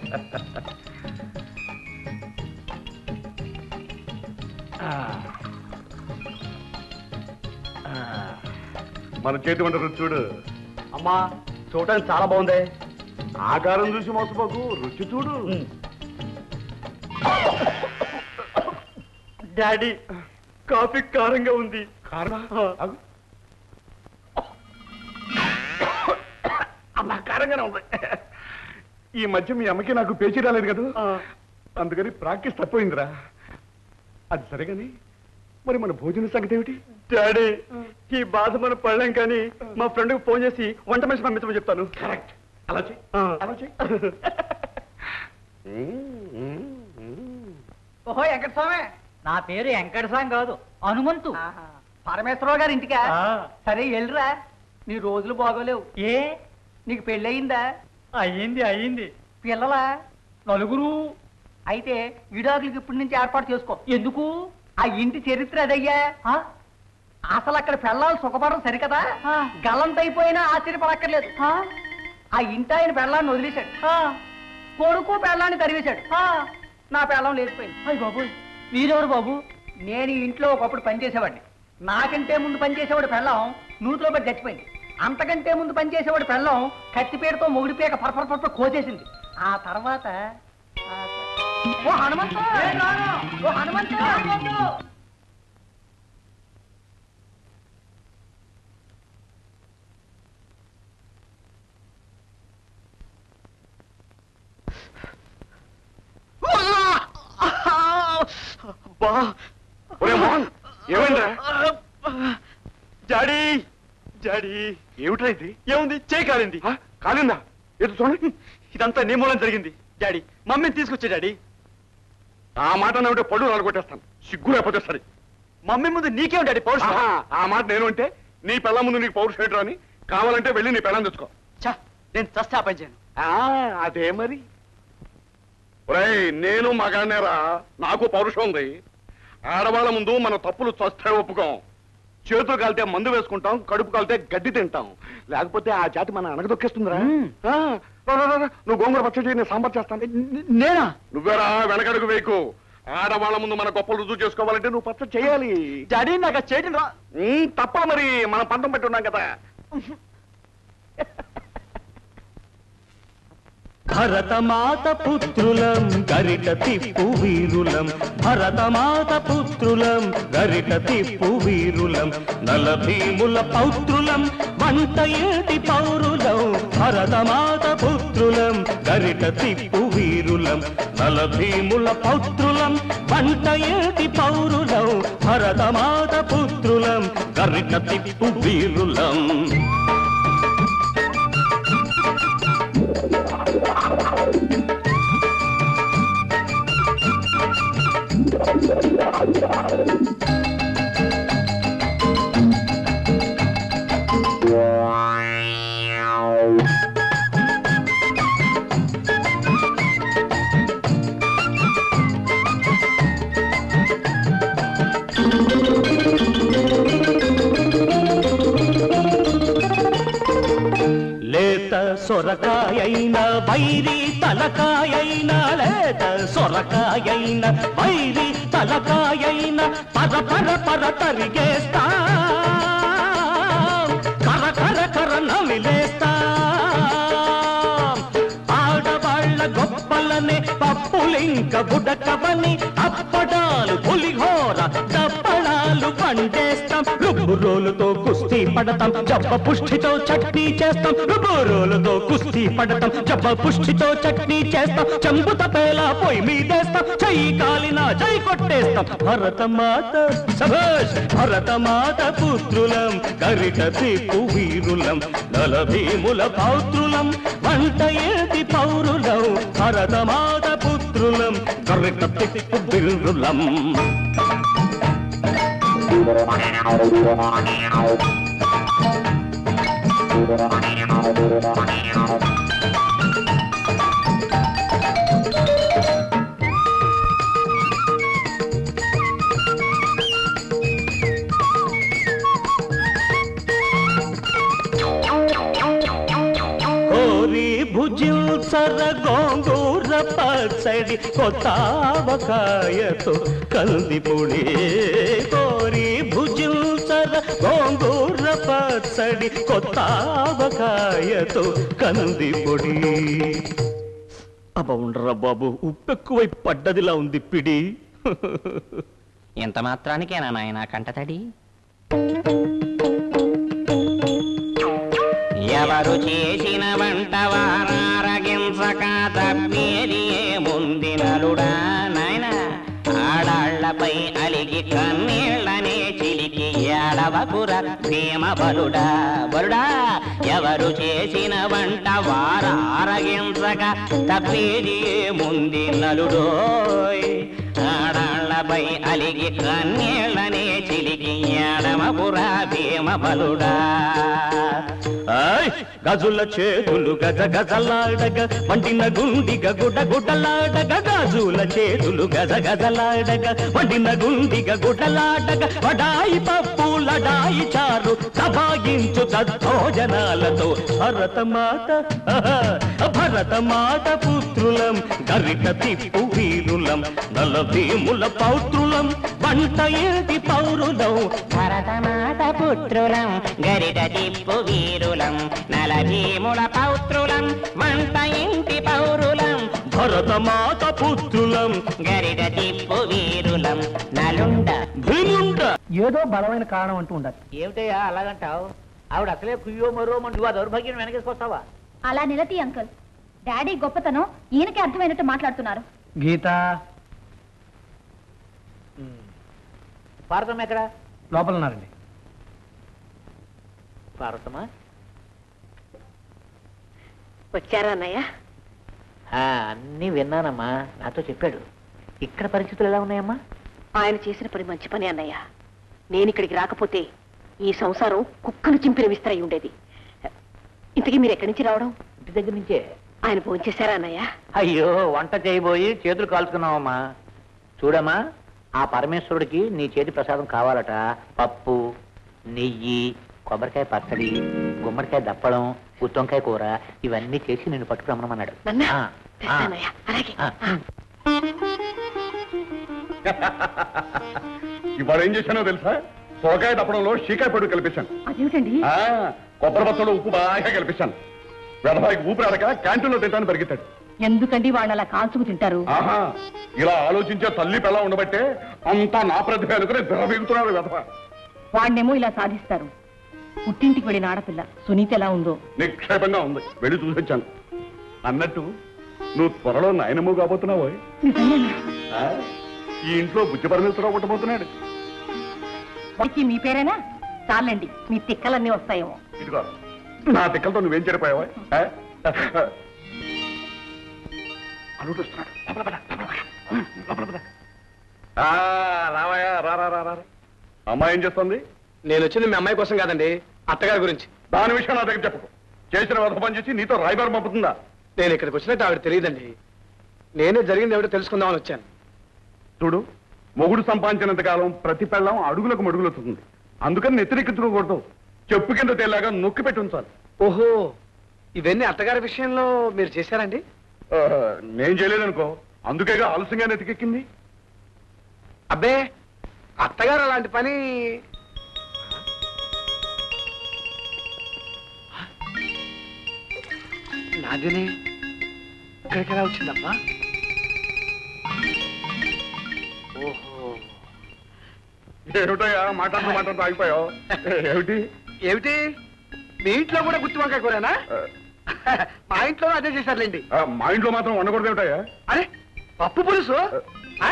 మన చేతి వంట రుచి చూడు అమ్మా చూడటానికి చాలా బాగుంది ఆకారం చూసి మోసపోకు రుచి చూడు డాడీ కాఫీ కారంగా ఉంది కారమా ఆగు. అమ్మా కారంగానే ఉంది ఈ మధ్య మీ అమ్మకి నాకు పేచీ రాలేదు కదా అందుకని ప్రాక్టీస్ తక్కువైందిరా అది సరే కానీ మరి మన భోజన సంగతి ఏమిటి డాడీ ఈ బాధ మనం పడలేం కానీ మా ఫ్రెండ్కి ఫోన్ చేసి వంట మనిషి పంపించమని చెప్తాను కరెక్ట్ అలా చెయ్యి ఆ. అలా చెయ్యి ఓహో వెంకటస్వామి నా పేరు వెంకటస్వామి కాదు హనుమంతు పరమేశ్వరరావు గారి ఇంటికా ఆ. సరే వెళ్ళిరా నీ రోజులు బాగోలేవు ఏ నీకు పెళ్ళయిందా అయ్యింది అయ్యింది పిల్లలా నలుగురు అయితే విడాకులకి ఇప్పటి నుంచి ఏర్పాటు చేసుకో ఎందుకు ఆ ఇంటి చరిత్ర అదయ్యా ఆ? అసలు అక్కడ పెళ్ళాలు సుఖపడడం సరికదా ఆ. గల్లంతైపోయినా ఆశ్చర్యపడక్కర్లేదు ఆ? ఆ ఇంటి ఆయన పెళ్ళాన్ని వదిలేశాడు ఆ. కొడుకు పెళ్ళాన్ని తరివేశాడు ఆ. నా పెళ్ళం లేచిపోయింది అయ్ బాబు మీరెవరు బాబు నేను ఈ ఇంట్లో ఒకప్పుడు పనిచేసేవాడిని నాకంటే ముందు పనిచేసేవాడు పెళ్ళం నూతిలో పడి చచ్చిపోయింది అంతకంటే ముందు పనిచేసేవాడు పెళ్ళం కత్తిపీటతో మొగుడి పీక పరపర పరపర కోసేసింది ఆ తర్వాత ఆ త- ఓ హనుమంతు ఓ హనుమంతు బా ఒరే మోహన్ ఏమైందిరా డాడీ డాడీ ఏమిట్రా ఇది ఏముంది చేయి కాలింది ఆ, కాలిందా ఎటు చూడండి ఇదంతా నీ మూలం జరిగింది డాడీ మమ్మీని తీసుకొచ్చే డాడీ ఆ మాట నవ్వుంటే పళ్ళు నలగొట్టేస్తాను సిగ్గు లేకపోతే సరే మమ్మీ ముందు నీకేం డాడీ పౌరుషం ఆహా, ఆ మాట నేను అంటే నీ పెళ్ళ ముందు నీకు పౌరుషం ఏంట్రా అని కావాలంటే వెళ్ళి నీ పెళ్ళం తెచ్చుకో ఛా, నేను చస్తే ఆ పని చేయను ఆ, అదే మరి ఒరేయ్ నేను మగానేరా నాకు పౌరుషం ఉంది ఆడవాళ్ళ ముందు మన తప్పులు చస్తే ఒప్పుకోం చేతులు కాలితే మందు వేసుకుంటాం కడుపు కాలితే గడ్డి తింటాం లేకపోతే ఆ జాతి మన అనగదొక్కేస్తుందిరా మ్మ్. ఆ, రా, రా, రా, రా. నువ్వు గోంగూర పచ్చడి నేను సాంబార్ చేస్తాను నేనా నువ్వేరా వెనకడుగు వేయకు ఆడవాళ్ళ ముందు మన గొప్పలు రుజువు చేసుకోవాలంటే నువ్వు పచ్చడి చేయాలి డాడీ నాకు అది చేయడం రా మ్మ్, తప్ప మరి మనం పంతం పెట్టి ఉన్నాం కదా భరతమాత పుత్రులం గరిట తిప్పు వీరులం భరతమాత పుత్రులం గరిట తిప్పు వీరులం నలభీముల పౌత్రులం వంట ఏటి పౌరులం భరతమాత పుత్రులం గరిట తిప్పు వీరులం నలభీముల పౌత్రులం వంట ఏటి పౌరులం భరతమాత పుత్రులం గరిట తిప్పు వీరులం లేత సొరకాయైన వైరి తలకాయైన లేత సొరకాయైన వైరి తలకాయైన పర పర పర తరిగేస్తా కర కర కర నమిలేస్తా ఆడవాళ్ళ గొప్పలనే పప్పులింక బుడకవని అప్పడాలు పులిహోర దప్పడాలు పండేస్తాం రుబ్బురోలుతో కుస్తీ పడతాం జబ్బ పుష్టితో చట్నీ చేస్తాం రుబ్బురోలుతో కుస్తీ పడతాం జబ్బ పుష్టితో చట్నీ చేస్తాం చంపుత పేల పొయ్యి మీదేస్తాం చెయ్యి కాలిన జై కొట్టేస్తాం భరతమాత సభాష్ భరతమాత పుత్రులం గరిట తీపు వీరులం నలభీముల పౌత్రులం వంట ఏటి పౌరులం భరతమాత పుత్రులం గరిట తిప్పు వీరులం కోరి భుజించర గోంగూర పచ్చడి కొత్తావకాయతో కందిపుడి కోరి భుజించర గోంగూర పచ్చడి కొత్తావకాయతో కందిపుడి అబ్బ ఉండరా బాబు ఉప్పెక్కువై పడ్డదిలా ఉంది పిడి ఎంత మాత్రానికేనా నాయన కంటతడి ఎవరు చేసిన వంట వారారగించక తప్పేది ఏముంది నలుడా నాయన ఆడాళ్లపై అలిగి కన్నీళ్లనే చిలికి ఏడవకుర భీమ బలుడా బలుడా ఎవరు చేసిన వంట వారారగించక తప్పేది ఏముంది నలుడోయ్ ఆడాళ్లపై అలిగి కన్నీళ్లనే చిలికి ఏడవకుర భీమ బలుడా ఆయ్ గజుల చేతులు గజ గజలాడగ వండిన గుండిగ గుడ గుడలాడగ గాజుల చేతులు గజ గజలాడగ వండిన గుండిగ గుడలాడగ వడాయి పప్పు లడాయి చారు సభాగించు సద్భోజనాలతో భరతమాత ఆహా, భరతమాత పుత్రులం గరిట తిప్పు వీరులం నలభీముల పౌత్రులం వంట ఏది పౌరులం భరతమాత పుత్రులం గరిట తిప్పు వీరులం నలభీముల పౌత్రులం వంట ఇంటి పౌరులం భరతమాత పుత్రులం గరిట తిప్పు వీరులం నలుండ భీముండ ఏదో బలమైన కారణం అంటూ ఉండాలి ఏమిటయ్యా అలాగంటావు ఆవిడ అసలే కుయ్యో మరో నువ్వు ఆ దౌర్భాగ్యం వెనకేసుకొస్తావా అలా నిలతి అంకుల్ డాడీ గొప్పతనం ఈయనకి అర్థమైనట్టు మాట్లాడుతున్నారు గీత పార్వతం ఎక్కడ లోపల ఉన్నారండి పార్వతమా వచ్చారా అన్నయ్య ఆ, అన్నీ విన్నానమ్మా నాతో చెప్పాడు ఇక్కడ పరిస్థితులు ఎలా ఉన్నాయమ్మా ఆయన చేసిన పని మంచి పని అన్నయ్య నేను ఇక్కడికి రాకపోతే ఈ సంసారం కుక్కలు చింపిన విస్తరై ఉండేది ఇంతకీ మీరు ఎక్కడి నుంచి రావడం ఇంటి దగ్గర నుంచే ఆయన భోంచేశారా అన్నయ్య అయ్యో వంట చేయబోయి చేతులు కాల్చుకున్నావమ్మా చూడమ్మా ఆ పరమేశ్వరుడికి నీ చేతి ప్రసాదం కావాలట పప్పు నెయ్యి కొబ్బరికాయ పచ్చడి గుమ్మడికాయ దప్పడం గుత్తొంకాయ కూర ఇవన్నీ చేసి నేను పట్టుకురమ్మన్నాడు నన్న ఆ, ఆ, తెస్తానయ్య అలాగే ఆ. ఇవాళ ఏం చేశానో తెలుసా సొరకాయ తప్పడంలో షీకాయ పొడి కలిపించాను అదేమిటండి ఆ, కొబ్బరి బత్తలో ఉప్పు బాగా కలిపించాను వెధవాయికి ఊపిరి ఆడక క్యాంటీన్లో తింటాను పరిగెత్తాడు ఎందుకండి వాళ్ళు అలా కాల్చుకు తింటారు ఆహా ఇలా ఆలోచించే తల్లి పిల్ల ఉండబట్టే అంతా నా ప్రతిభ అనుకుని బిరబీగుతున్నారు వెధవ వాడినేమో ఇలా సాధిస్తారు పుట్టింటికి వెళ్ళిన ఆడపిల్ల సునీత ఎలా ఉందో నిక్షేపంగా ఉంది వెళ్ళి చూసొచ్చాను అన్నట్టు నువ్వు త్వరలో నాయనమ్మ కాబోతున్నావు నిజమేనా ఈ ఇంట్లో బుద్ధి పరమేశ్వరరావు పుట్టబోతున్నాడు వాడికి మీ పేరేనా చాలండి మీ తిక్కలన్నీ వస్తాయేమో ఇదిగో నా తిక్కలతో నువ్వేం చెడిపోయావా ఆ? అల్లుడు వస్తున్నాడు. లోపల పద, లోపల పద. ఉమ్, లోపల పద. ఆ, రావయ్యా రా రా రా రా రా. అమ్మాయి ఏం చేస్తుంది నేను వచ్చింది మీ అమ్మాయి కోసం కాదండి అత్తగారి గురించి దాని విషయం నా దగ్గర చెప్పకు చేసిన వధ పని చేసి నీతో రాయబారం పంపుతుందా నేను ఇక్కడికి వచ్చినట్టు ఆవిడ తెలియదండి నేనే జరిగింది ఎవడో తెలుసుకుందామని వచ్చాను చూడు మొగుడు సంపాదించినంత కాలం ప్రతి పెళ్ళం అడుగులకు మడుగులవుతుంది అందుకని నెత్తిరెక్కించుకోకూడదు చెప్పు కింద తేలాగా నొక్కి పెట్టి ఉంచాలి ఓహో ఇవన్నీ అత్తగారి విషయంలో మీరు చేశారండి ఆ, నేను చేయలేదనుకో అందుకేగా ఆలస్యంగా నెత్తికెక్కింది అబ్బే అత్తగారు అలాంటి పని నాదిని ఇక్కడికి ఎలా వచ్చిందమ్మా ఓహో ఏమిటయ్యా మాట్లాడుతూ మాట్లాడుతూ ఆగిపోయావు ఏమిటి ఏమిటి మీ ఇంట్లో కూడా గుత్తి వంకాయ కూరేనా మా ఇంట్లో అదే చేశారులేండి ఆ, మా ఇంట్లో మాత్రం వండకూడదు ఏమిటయ్యా అరే పప్పు పులుసు ఆ?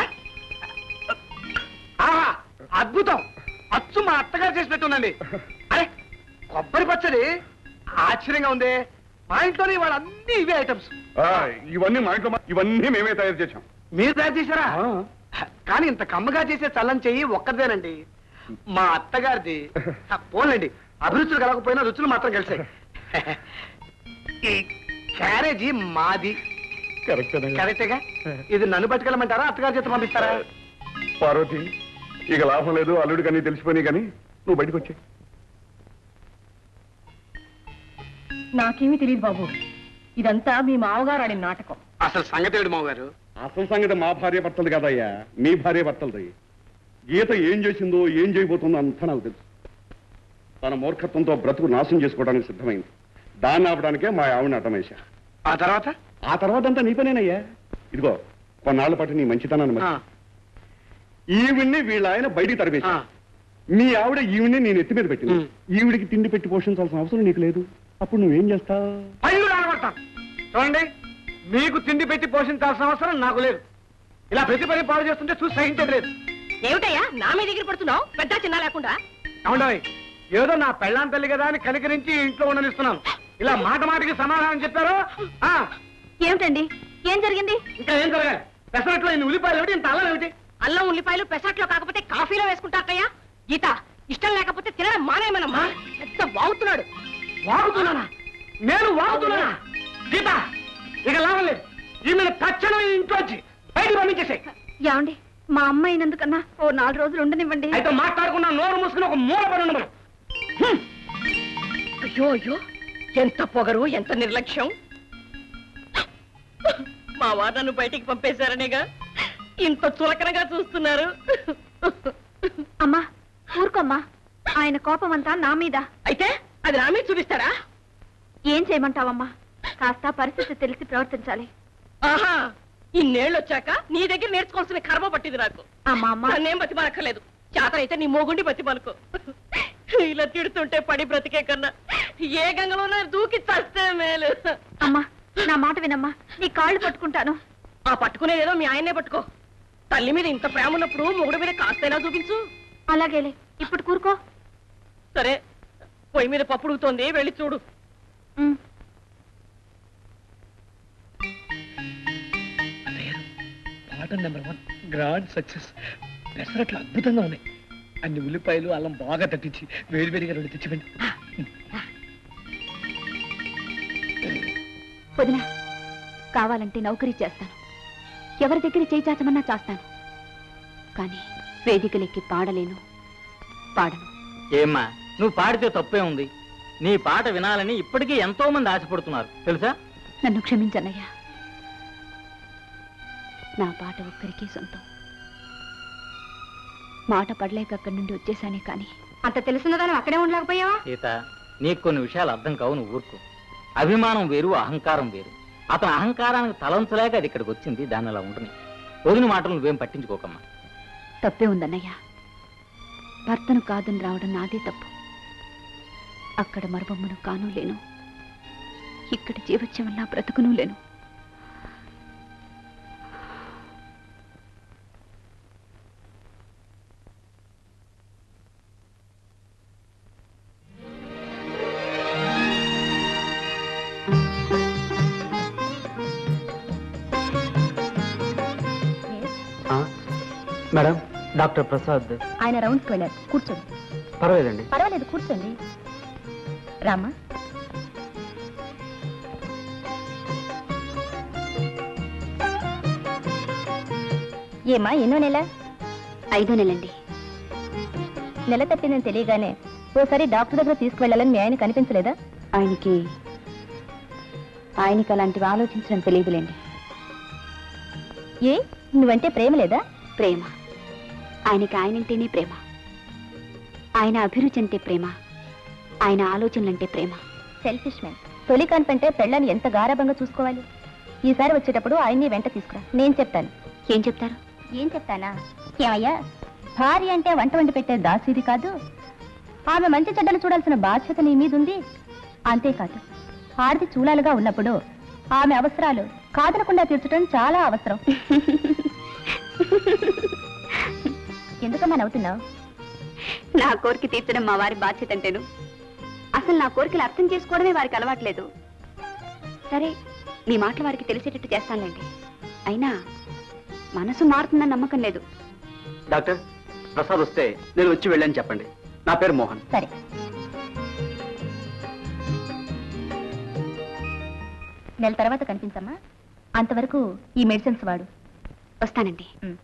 ఆహా అద్భుతం అచ్చు మా అత్తగారు చేసి పెట్టుందండి అరే కొబ్బరి పచ్చడి ఆశ్చర్యంగా ఉంది మా ఇంట్లోనే వాళ్ళన్నీ ఇవే ఐటమ్స్ ఆ, ఇవన్నీ మా ఇంట్లో మా- ఇవన్నీ మేమే తయారు చేశాం మీరు తయారు చేశారా కానీ ఇంత కమ్మగా చేసే చల్లని చెయ్యి ఒక్కదేనండి మా అత్తగారిది ఆ, పోన్లేండి అభిరుచులు కలగకపోయినా రుచులు మాత్రం కలిసాయి ఈ క్యారేజీ మాది కరెక్ట్ కరెక్టేగా ఇది నన్ను పట్టుకెళ్ళమంటారా అత్తగారి చేత పంపిస్తారా పార్వతి ఇక లాభం లేదు అల్లుడికి అన్ని తెలిసిపోయినాయి కానీ నువ్వు బయటకు వచ్చే నాకేమీ తెలియదు బాబు ఇదంతా మీ మామగారు ఆడిన నాటకం అసలు సంగతి ఏడు మావు గారు అసలు సంగతి మా భార్య భర్తలు కదయ్యా మీ భార్య భర్తలది గీత ఏం చేసిందో ఏం చేయబోతుందో అంతా నాకు తెలుసు తన మూర్ఖత్వంతో బ్రతుకు నాశనం చేసుకోవడానికి సిద్ధమైంది దాన్ని ఆపడానికే మా ఆవిడ అటమేశా ఆ తర్వాత ఆ తర్వాత అంతా నీ పనేనయ్యా ఇదిగో కొన్నాళ్ల పాటు నీ మంచితనాన్ని ఆ, మర్చి ఈవిడ్ని వీళ్ళ ఆయన బయటికి తరిమేశా ఆ, మీ ఆవిడ ఈవిడ్ని నేను ఎత్తి మీద పెట్టింది ఉమ్. ఈవిడికి తిండి పెట్టి పోషించాల్సిన అవసరం నీకు లేదు అప్పుడు నువ్వేం చేస్తావు పళ్ళు రాలగొడతాను చూడండి మీకు తిండి పెట్టి పోషించాల్సిన అవసరం నాకు లేదు ఇలా ప్రతి పని పాడు చేస్తుంటే చూసి సహించేది లేదు ఏమిటయ్యా నా మీద దగ్గర పడుతున్నావు పెద్ద చిన్న లేకుండా అవునండి ఏదో నా పెళ్ళాం తల్లి కదా అని కనికరించి ఇంట్లో ఉండనిస్తున్నాను ఇలా మాట మాటకి సమాధానం చెప్పారు ఆ, ఏమిటండి ఏం జరిగింది ఇంకా ఏం జరగాలి పెసరట్లో ఇన్ని ఉల్లిపాయలు ఏమిటి ఇంత అల్లం ఏమిటి అల్లం ఉల్లిపాయలు పెసట్లో కాకపోతే కాఫీలో వేసుకుంటారయ్యా గీత ఇష్టం లేకపోతే తినడం మానేమనమ్మా పెద్ద వాగుతున్నాడు వాగుతున్నానా నేను వాగుతున్నానా గీత ఇక లాభం లేదు ఈమెను తక్షణం ఈ ఇంట్లో వచ్చి బయటికి పంపించేసాయి ఏమండి మా అమ్మ అయినందుకన్నా ఓ నాలుగు రోజులు ఉండనివ్వండి అయితే మాట్లాడకుండా నోరు మూసుకుని ఒక మూల పడి ఉండమను హ్మ్. అయ్యో అయ్యో ఎంత పొగరు ఎంత నిర్లక్ష్యం మా వాదను బయటికి పంపేశారనేగా ఇంత చులకనగా చూస్తున్నారు అమ్మా ఊరుకోమ్మా ఆయన కోపం అంతా నా మీద అయితే అది నా మీద చూపిస్తారా ఏం చేయమంటావమ్మా కాస్త పరిస్థితి తెలిసి ప్రవర్తించాలి ఆహా ఇన్నేళ్ళు వచ్చాక నీ దగ్గర నేర్చుకోవాల్సిన కర్మ పట్టింది నాకు అమ్మా అమ్మా నన్నేం బతిమాలక్కర్లేదు చేత అయితే నీ మోగుండి బతిమాలకు ఇలా తిడుతుంటే పడి బ్రతికే కన్నా ఏ గంగలోనే దూకి చస్తే మేలు అమ్మా నా మాట వినమ్మా నీ కాళ్ళు పట్టుకుంటాను ఆ పట్టుకునేదేదో మీ ఆయన్నే పట్టుకో తల్లి మీద ఇంత ప్రేమ ఉన్నప్పుడు మొగుడు మీద కాస్తైనా చూపించు అలాగేలే ఇప్పుడు కూరుకో సరే పొయ్యి మీద పప్పు ఉడుకుతోంది వెళ్ళి చూడు ఉమ్. పాట నెంబర్ వన్ గ్రాండ్ సక్సెస్ పెసరట్లు అద్భుతంగా ఉన్నాయి అన్ని ఉల్లిపాయలు అల్లం బాగా తట్టించి వేడి వేడిగా రెండు తెచ్చివ్వండి వదినా కావాలంటే నౌకరీ చేస్తాను ఎవరి దగ్గర చేయి చాచమన్నా చేస్తాను కానీ వేదికలెక్కి పాడలేను పాడను ఏమ్మా నువ్వు పాడితే తప్పే ఉంది నీ పాట వినాలని ఇప్పటికీ ఎంతో మంది ఆశపడుతున్నారు తెలుసా నన్ను క్షమించనయ్యా నా పాట ఒక్కరికే సొంతం మాట పడలేక అక్కడి నుండి వచ్చేసానే కానీ అంత తెలిసినదాన్ని అక్కడే ఉండలేకపోయావా సీత నీకు కొన్ని విషయాలు అర్థం కావు నువ్వు ఊరుకో అభిమానం వేరు అహంకారం వేరు అతని అహంకారానికి తలంచలేక అది ఇక్కడికి వచ్చింది దాన్ని అలా ఉంటుంది వదిన మాటలు నువ్వేం పట్టించుకోకమ్మా తప్పే ఉందన్నయ్య భర్తను కాదని రావడం నాదే తప్పు అక్కడ మరబొమ్మను కాను లేను ఇక్కడ జీవత్యమల్లా బ్రతుకును లేను మేడం డాక్టర్ ప్రసాద్ ఆయన రౌండ్స్కి వెళ్ళారు కూర్చోండి పర్వాలేదండి పర్వాలేదు కూర్చోండి రామా ఏమా ఎన్నో నెల ఐదో నెలండి నెల తప్పిందని తెలియగానే ఓసారి డాక్టర్ దగ్గర తీసుకువెళ్ళాలని మీ ఆయన కనిపించలేదా ఆయనకి ఆయనకి అలాంటివి ఆలోచించడం తెలియదులేండి ఏ నువ్వంటే ప్రేమ లేదా ప్రేమ ఆయనకి ఆయనంటేనే ప్రేమ ఆయన అభిరుచి అంటే ప్రేమ ఆయన ఆలోచనలంటే ప్రేమ సెల్ఫిష్ మ్యాన్ తొలి కనిపంటే పెళ్ళని ఎంత గారాభంగా చూసుకోవాలి ఈసారి వచ్చేటప్పుడు ఆయన్ని వెంట తీసుకురా నేను చెప్తాను ఏం చెప్తారు ఏం చెప్తానా ఏమయ్యా భార్య అంటే వంట వండి పెట్టే దాసీది కాదు ఆమె మంచి చెడ్డలు చూడాల్సిన బాధ్యత నీ మీద ఉంది అంతేకాదు ఆడది చూడాలుగా ఉన్నప్పుడు ఆమె అవసరాలు కాదనకుండా తీర్చడం చాలా అవసరం ఎందుకమ్మా నవ్వుతున్నావు నా కోరిక తీర్చడం మా వారి బాధ్యత అంటేను అసలు నా కోరికలు అర్థం చేసుకోవడమే వారికి అలవాట్లేదు సరే మీ మాటలు వారికి తెలిసేటట్టు చేస్తానులేండి అయినా మనసు మారుతుందని నమ్మకం లేదు డాక్టర్ ప్రసాద్ వస్తే నేను వచ్చి వెళ్ళని చెప్పండి నా పేరు మోహన్ సరే నెల తర్వాత కనిపించమ్మా అంతవరకు ఈ మెడిసిన్స్ వాడు వస్తానండి ఉమ్.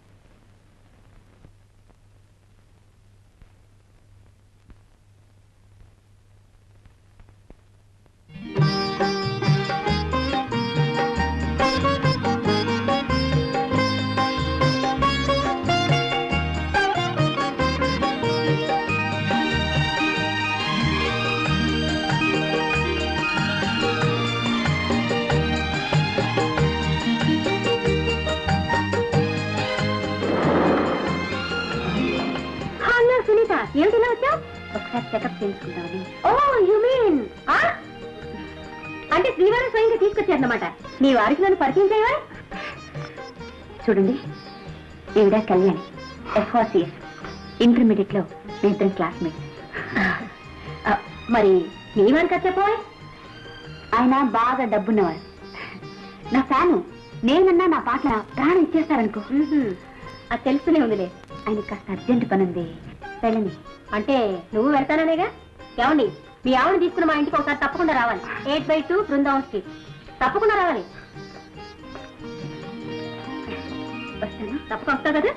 హలో సునీత ఏమిటిలా వచ్చావు ఒకసారి చెకప్ చేయించుకుందామని ఓ యు మీన్ అంటే శ్రీవారం స్వయంగా తీసుకొచ్చారన్నమాట మీ వారికి నన్ను పరిచయం చేయవా చూడండి ఈవిడ కళ్యాణి ఎఫ్ఆర్సిఎస్ ఇంటర్మీడియట్ లో మీ ఇద్దరం క్లాస్మేట్ మరి మీ వారికి చెప్పవా ఆయన బాగా డబ్బున్నవారు నా ఫ్యాను నేనన్నా నా పాటల ప్రాణం ఇచ్చేస్తారనుకో అది తెలుస్తూనే ఉందిలే ఆయన కాస్త అర్జెంట్ పని ఉంది వెళ్ళని అంటే నువ్వు వెళ్తాననేగా ఏమండి మీ ఆవిడ తీసుకుని మా ఇంటికి ఒకసారి తప్పకుండా రావాలి eight by two Brindavan street తప్పకుండా రావాలి వస్తాను తప్పక వస్తావు కదా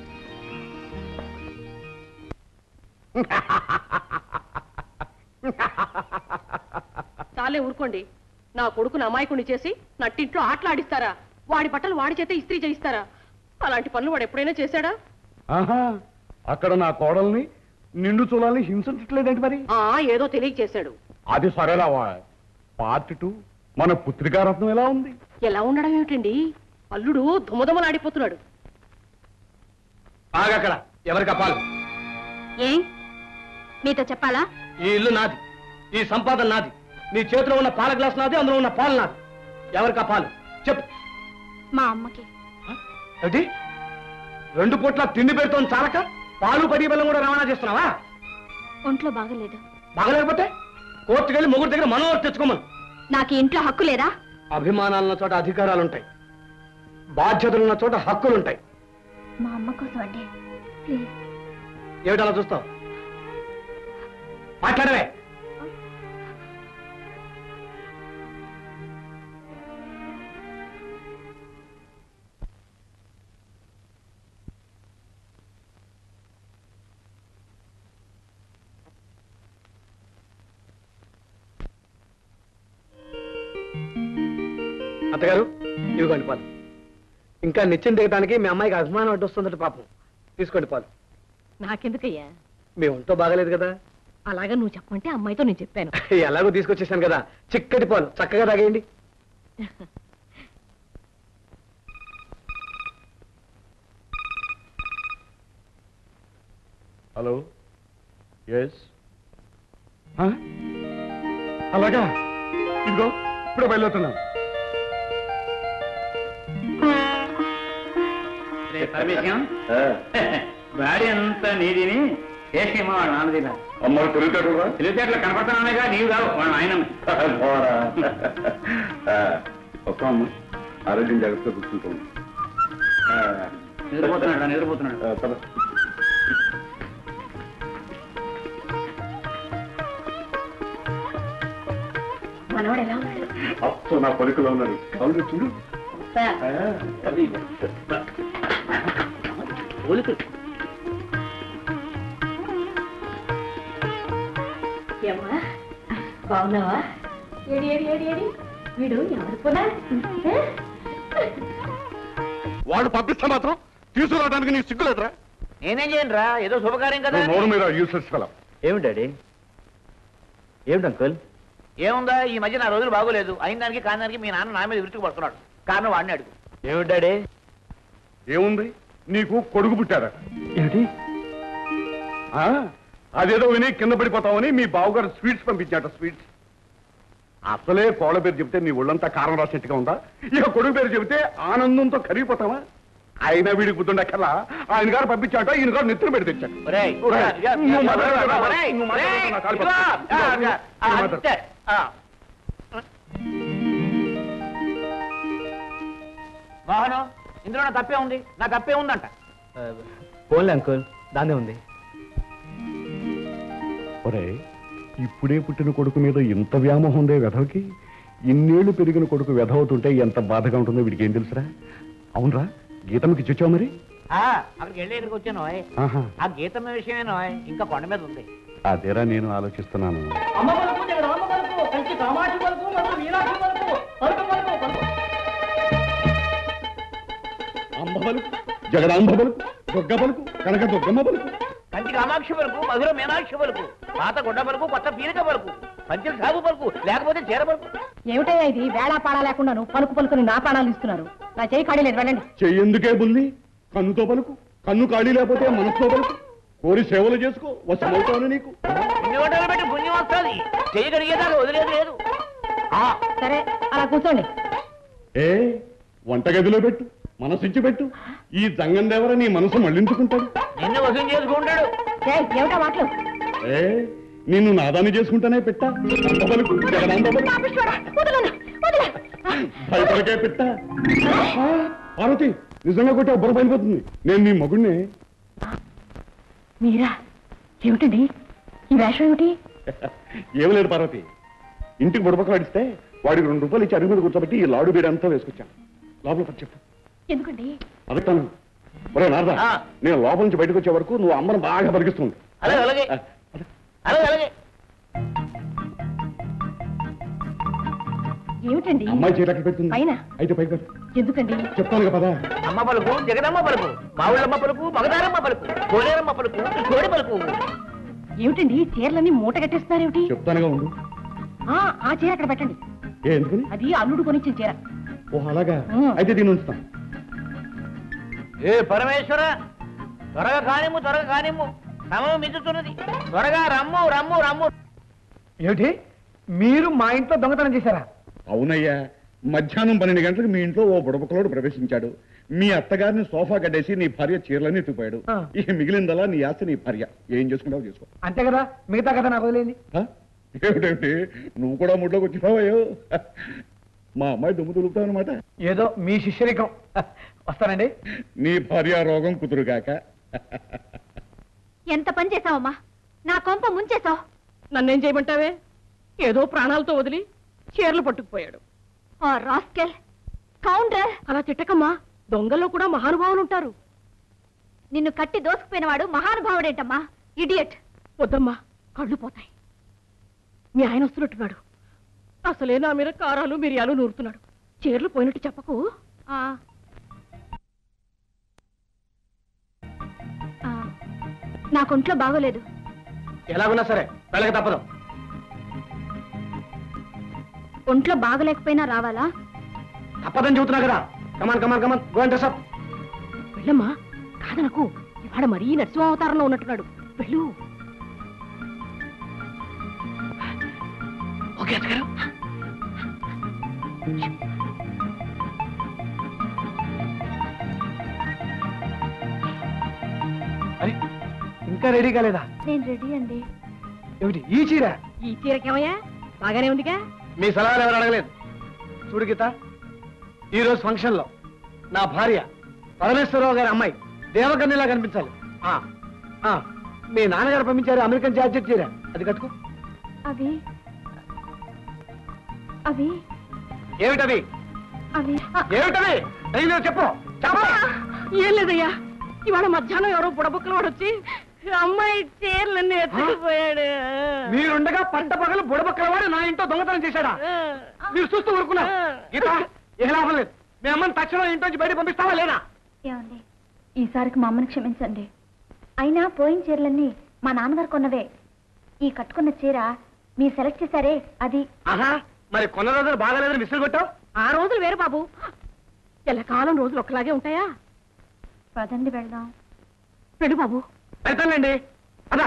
చాలే ఊరుకోండి నా కొడుకును అమాయకుని చేసి నట్టింట్లో ఆటలాడిస్తారా వాడి బట్టలు వాడి చేత ఇస్త్రీ చేయిస్తారా అలాంటి పనులు వాడు ఎప్పుడైనా చేశాడా ఆహా అక్కడ నా కోడల్ని నిండు చూడాలని హింసించట్లేదేంటి మరి ఆ ఏదో తెలియక చేశాడు అది సరేలావా పార్ట్ టూ మన పుత్రికారత్నం ఎలా ఉంది ఎలా ఉండడం ఏమిటండి అల్లుడు దుమదుమలాడిపోతున్నాడు ఆగక్కడ ఎవరికి పాలు ఏ మీతో చెప్పాలా ఈ ఇల్లు నాది ఈ సంపాదన నాది నీ చేతిలో ఉన్న పాల గ్లాస్ నాది అందులో ఉన్న పాలు నాది ఎవరికి పాలు చెప్పు మా అమ్మకి ఏంటి రెండు పూట్ల తిండి పెడుతోంది చాలక పాలు పడి బెల్లం కూడా రవాణా చేస్తున్నావా ఒంట్లో బాగలేదు బాగలేకపోతే కోర్టుకు వెళ్ళి ముగ్గురు దగ్గర మనోహర్ తెచ్చుకోమను నాకు ఇంట్లో హక్కు లేదా అభిమానాలున్న చోట అధికారాలు ఉంటాయి బాధ్యతలున్న చోట హక్కులుంటాయి మా అమ్మ కోసం అండి ప్లీజ్ ఏమిటి అలా చూస్తావు మాట్లాడవే అత్తగారు ఇవ్వండి పాలు ఇంకా నిత్యం దిగడానికి మీ అమ్మాయికి అభిమానం అడ్డొస్తుందట పాపం తీసుకోండి పాలు నాకెందుకయ్యా మీ ఒంటో బాగలేదు కదా అలాగా నువ్వు చెప్పమంటే అమ్మాయితో నేను చెప్పాను ఎలాగో తీసుకొచ్చేసాను కదా చిక్కటి పాలు చక్కగా తాగేయండి హలో ఎస్ అలాగా ఇదిగో ఇప్పుడే బయలుదేరుతున్నాను భార్య అంతా నీదిని చేసేమో వాళ్ళ నాన్న తిన అమ్మ తెలియటట్టుగా తెలివితేటలు కనపడుతున్నానేగా నీవు కావు వాళ్ళ ఆయన వస్తాం అమ్మ ఆరోగ్యం జాగ్రత్తగా చూసుకుంటాం నిద్రపోతున్నాడు నిద్రపోతున్నాడు పద. మనవాడు ఎలా ఉన్నాడు అప్పు నా పలుకులో ఉన్నాడు అవును చూడు అది పోలికలు ఏమ్మా బాగున్నావా ఏడి ఏడి ఏడి ఏడి వీడు ఎవరు పోనా వాడు పంపిస్తే మాత్రం తీసుకురావడానికి నీకు సిగ్గులేదురా నేనేం చేయను రా ఏదో శుభకార్యం కదా నోరు మీద యూసెస్ ఫెలం ఏమిటి డాడీ ఏమిటి అంకుల్ ఏముందా ఈ మధ్య నా రోజులు బాగోలేదు అయిన దానికి కాని దానికి మీ నాన్న నా మీద విరుచుకు పడుతున్నాడు కారణం వాడిని అడుగు ఏమిటి డాడీ ఏముంది నీకు కొడుకు పుట్టారా ఏమిటి ఆ? అదేదో విని కింద పడిపోతామని మీ బావగారు స్వీట్స్ పంపించాట స్వీట్స్ అసలే కోళ్ళ పేరు చెబితే నీ ఒళ్ళంతా కారం రాసినట్టుగా ఉందా ఇక కొడుకు పేరు చెబితే ఆనందంతో కరిగిపోతావా ఆయన వీడికి గుర్తుండక్కర్లా ఆయన గారు పంపించాట ఈయన గారు నెత్తిన పెడి తెచ్చాడు ఒరేయ్, ఒరేయ్, ఇదిగో, నువ్వు మాట్లాడరా, ఒరేయ్, నువ్వు మాట్లాడరా, నా కాలు ఇదిగో, పట్టుకో. ఆ, ఇదిగో, ఆ, నువ్వు మాట్లాడు. అంతే, ఆ. మోహను ఇందులో నా తప్పే ఉంది నా తప్పే ఉందంట ఫోన్లే అంకుల్ దానే ఉంది ఒరే ఇప్పుడే పుట్టిన కొడుకు మీద ఇంత వ్యామోహం ఉందే వెధవకి ఇన్నేళ్లు పెరిగిన కొడుకు వెధవుతుంటే ఎంత బాధగా ఉంటుందో వీడికి ఏం తెలుసురా అవునరా గీతమ్మకి చూచావు మరి ఆ, అక్కడికి వెళ్ళి ఇక్కడికి వచ్చాను ఓయ్. ఆహా ఆ గీతమ్మ విషయమేనో ఇంకా కొండ మీద ఉంది అదేరా నేను ఆలోచిస్తున్నాను అమ్మ పలుకు జగదాంబ పలుకు కంచి కామాక్షి పలుకు మరియు మీనాక్షి పలుకు పలుకు పలుకు పలుకు అంబ పలుకు జగదాంబ పలుకు దుర్గ పలుకు కనక దుర్గమ్మ పలుకు కంచి కామాక్షి వరకు మధుర మీనాక్షి వరకు పాత గుడ్డ వరకు కొత్త పీరిక వరకు పంచల సాగు వరకు లేకపోతే చీర వరకు ఏమిటయ్యా ఇది వేళా పాడా లేకుండా పలుకు పలుకుని నా ప్రాణాలు ఇస్తున్నారు నా చేయి ఖాళీ లేదు వెళ్ళండి చెయ్యందుకే బుల్లి కన్నుతో పలుకు కన్ను ఖాళీ లేకపోతే మనసుతో పలుకు కోరి సేవలు చేసుకో వశమవుతాను నీకు ఇన్ని వంటలు పెట్టి పుణ్యం వస్తుంది చేయగలిగేదాకా వదిలేదు లేదు ఆ, సరే అలా కూర్చోండి ఏ వంటగదిలో పెట్టు మనసిచ్చి పెట్టు ఈ జంగం దేవర నీ మనసు మళ్ళించుకుంటాడు నిన్ను వసూలు చేసుకుంటాడు ఏయ్, ఏమిటా మాటలు ఏ నిన్ను నాదాన్ని చేసుకుంటానే పెట్ట అంత పలుకు జగదాంబ పలుకు పాపిస్తోడా? వదలను, వదలను. భయపడకే పెట్ట ఆ, పార్వతి నిజంగా కొట్టే బుర్ర బయలుపోతుంది నేను నీ మగుణ్ణి మీరా ఏమిటండి ఈ వేషం ఏమిటి ఏమి లేదు పార్వతి ఇంటికి బుడపకలాడిస్తే వాడికి రెండు రూపాయలు ఇచ్చి అడుగు మీద కూర్చోబెట్టి ఈ లాడు బీడ అంతా వేసుకొచ్చాను లోపల పట్టు చెప్పు ఎందుకండి అడుగుతాను ఒరే నారదా ఆ. నేను లోపల నుంచి బయటకు వచ్చే వరకు నువ్వు అమ్మను బాగా పలికిస్తుంది అలాగే అలాగే అలాగే అలాగే ఏమిటండి అమ్మాయి చీర ఎక్కడ పెట్టింది పైన. అయితే పైకి పెట్టు. ఎందుకండి చెప్తాను కదా అమ్మ పలుకు జగదమ్మ పలుకు మావుళ్ళమ్మ పలుకు మగదారమ్మ పలుకు కోలేరమ్మ పలుకు కోడి పలుకు ఏమిటండి చీరలన్నీ మూట కట్టేస్తున్నారేమిటి చెప్తానుగా ఉండు ఆ, ఆ చీర అక్కడ పెట్టండి ఏ ఎందుకని అది అల్లుడు కొనిచ్చిన చీర ఓ అలాగా ఆ. అయితే దీన్ని ఉంచుతాం ఏ పరమేశ్వర త్వరగా కానిమ్ము త్వరగా కానిమ్ము సమయం మించుతున్నది త్వరగా రమ్ము రమ్ము రమ్ము ఏమిటి మీరు మా ఇంట్లో దొంగతనం చేశారా అవునయ్యా మధ్యాహ్నం పన్నెండు గంటలకు మీ ఇంట్లో ఓ బుడపకలోడు ప్రవేశించాడు మీ అత్తగారిని సోఫా కట్టేసి నీ భార్య చీరలన్నీ ఎత్తుకుపోయాడు ఆ. ఇక మిగిలిందలా నీ ఆస్తి నీ భార్య ఏం చేసుకుంటావో చేసుకో అంతే కదా మిగతా కథ నాకు వదిలేండి ఆ? ఏమిటేమిటి నువ్వు కూడా ముడ్లోకి వచ్చినావయ్యో మా అమ్మాయి దుమ్ము దులుపుతావు అనమాట ఏదో మీ శిష్యరికం వస్తానండి నీ భార్య రోగం కుదురుగాక ఎంత పని చేసావమ్మా నా కొంప ముంచేసావు నన్నేం చేయమంటావే ఏదో ప్రాణాలతో వదిలి చీరలు పట్టుకుపోయాడు ఆ రాస్కెల్ కౌంటర్ అలా తిట్టకమ్మా దొంగల్లో కూడా మహానుభావులు ఉంటారు నిన్ను కట్టి దోసుకుపోయినవాడు మహానుభావుడేంటమ్మా ఇడియట్ వద్దమ్మా కళ్ళు పోతాయి మీ ఆయన వస్తున్నట్టున్నాడు అసలే నా మీద కారాలు మిరియాలు నూరుతున్నాడు చీరలు పోయినట్టు చెప్పకు ఆ. ఆ, నాకొంట్లో బాగోలేదు ఎలాగున్నా సరే వెళ్ళక తప్పదు ఒంట్లో బాగలేకపోయినా రావాలా తప్పదని చెబుతున్నా కదా come on come on come on go and up వెళ్ళమ్మా కాదనకు ఇవాడ మరీ నరసింహ అవతారంలో ఉన్నట్టున్నాడు వెళ్ళు ఓకే అత్తగారు అరే ఇంకా రెడీ కాలేదా నేను రెడీ అండి ఏమిటి ఈ చీర ఈ చీరకేమయ్యా బాగానే ఉందిగా మీ సలహాలు ఎవరు అడగలేదు చూడు గీత ఈ రోజు ఫంక్షన్ లో నా భార్య పరమేశ్వరరావు గారి అమ్మాయి దేవకన్యలా కనిపించాలి ఆ, ఆ, మీ నాన్నగారు పంపించారు అమెరికన్ జార్జెట్ చీర అది కట్టుకో అవి అవి ఏమిటవి అవి ఏమిటవి దయచేసి చెప్పు చెప్పు ఏం లేదయ్యా ఇవాళ మధ్యాహ్నం ఎవరో బుడబుక్కల వాడు వచ్చి అమ్మాయి చీరలన్నీ ఎత్తుకుపోయాడు మీరుండగా పంట పగలు బుడబక్కల వాడు నా ఇంట్లో దొంగతనం చేశాడా మీరు చూస్తూ ఊరుకున్నా గీత ఏ లాభం లేదు మీ అమ్మని తక్షణం ఇంటి నుంచి బయట పంపిస్తావా లేదా ఏమండి ఈసారికి మా అమ్మని క్షమించండి అయినా పోయిన చీరలన్నీ మా నాన్నగారు కొన్నవే ఈ కట్టుకున్న చీర మీరు సెలెక్ట్ చేశారే అది ఆహా మరి కొన్న రోజులు బాగాలేదని విసులు కొట్టావు ఆ రోజులు వేరు బాబు ఎల్లకాలం రోజులు ఒకలాగే ఉంటాయా పదండి వెళ్దాం వెళ్ళు బాబు పెడతానండి అదా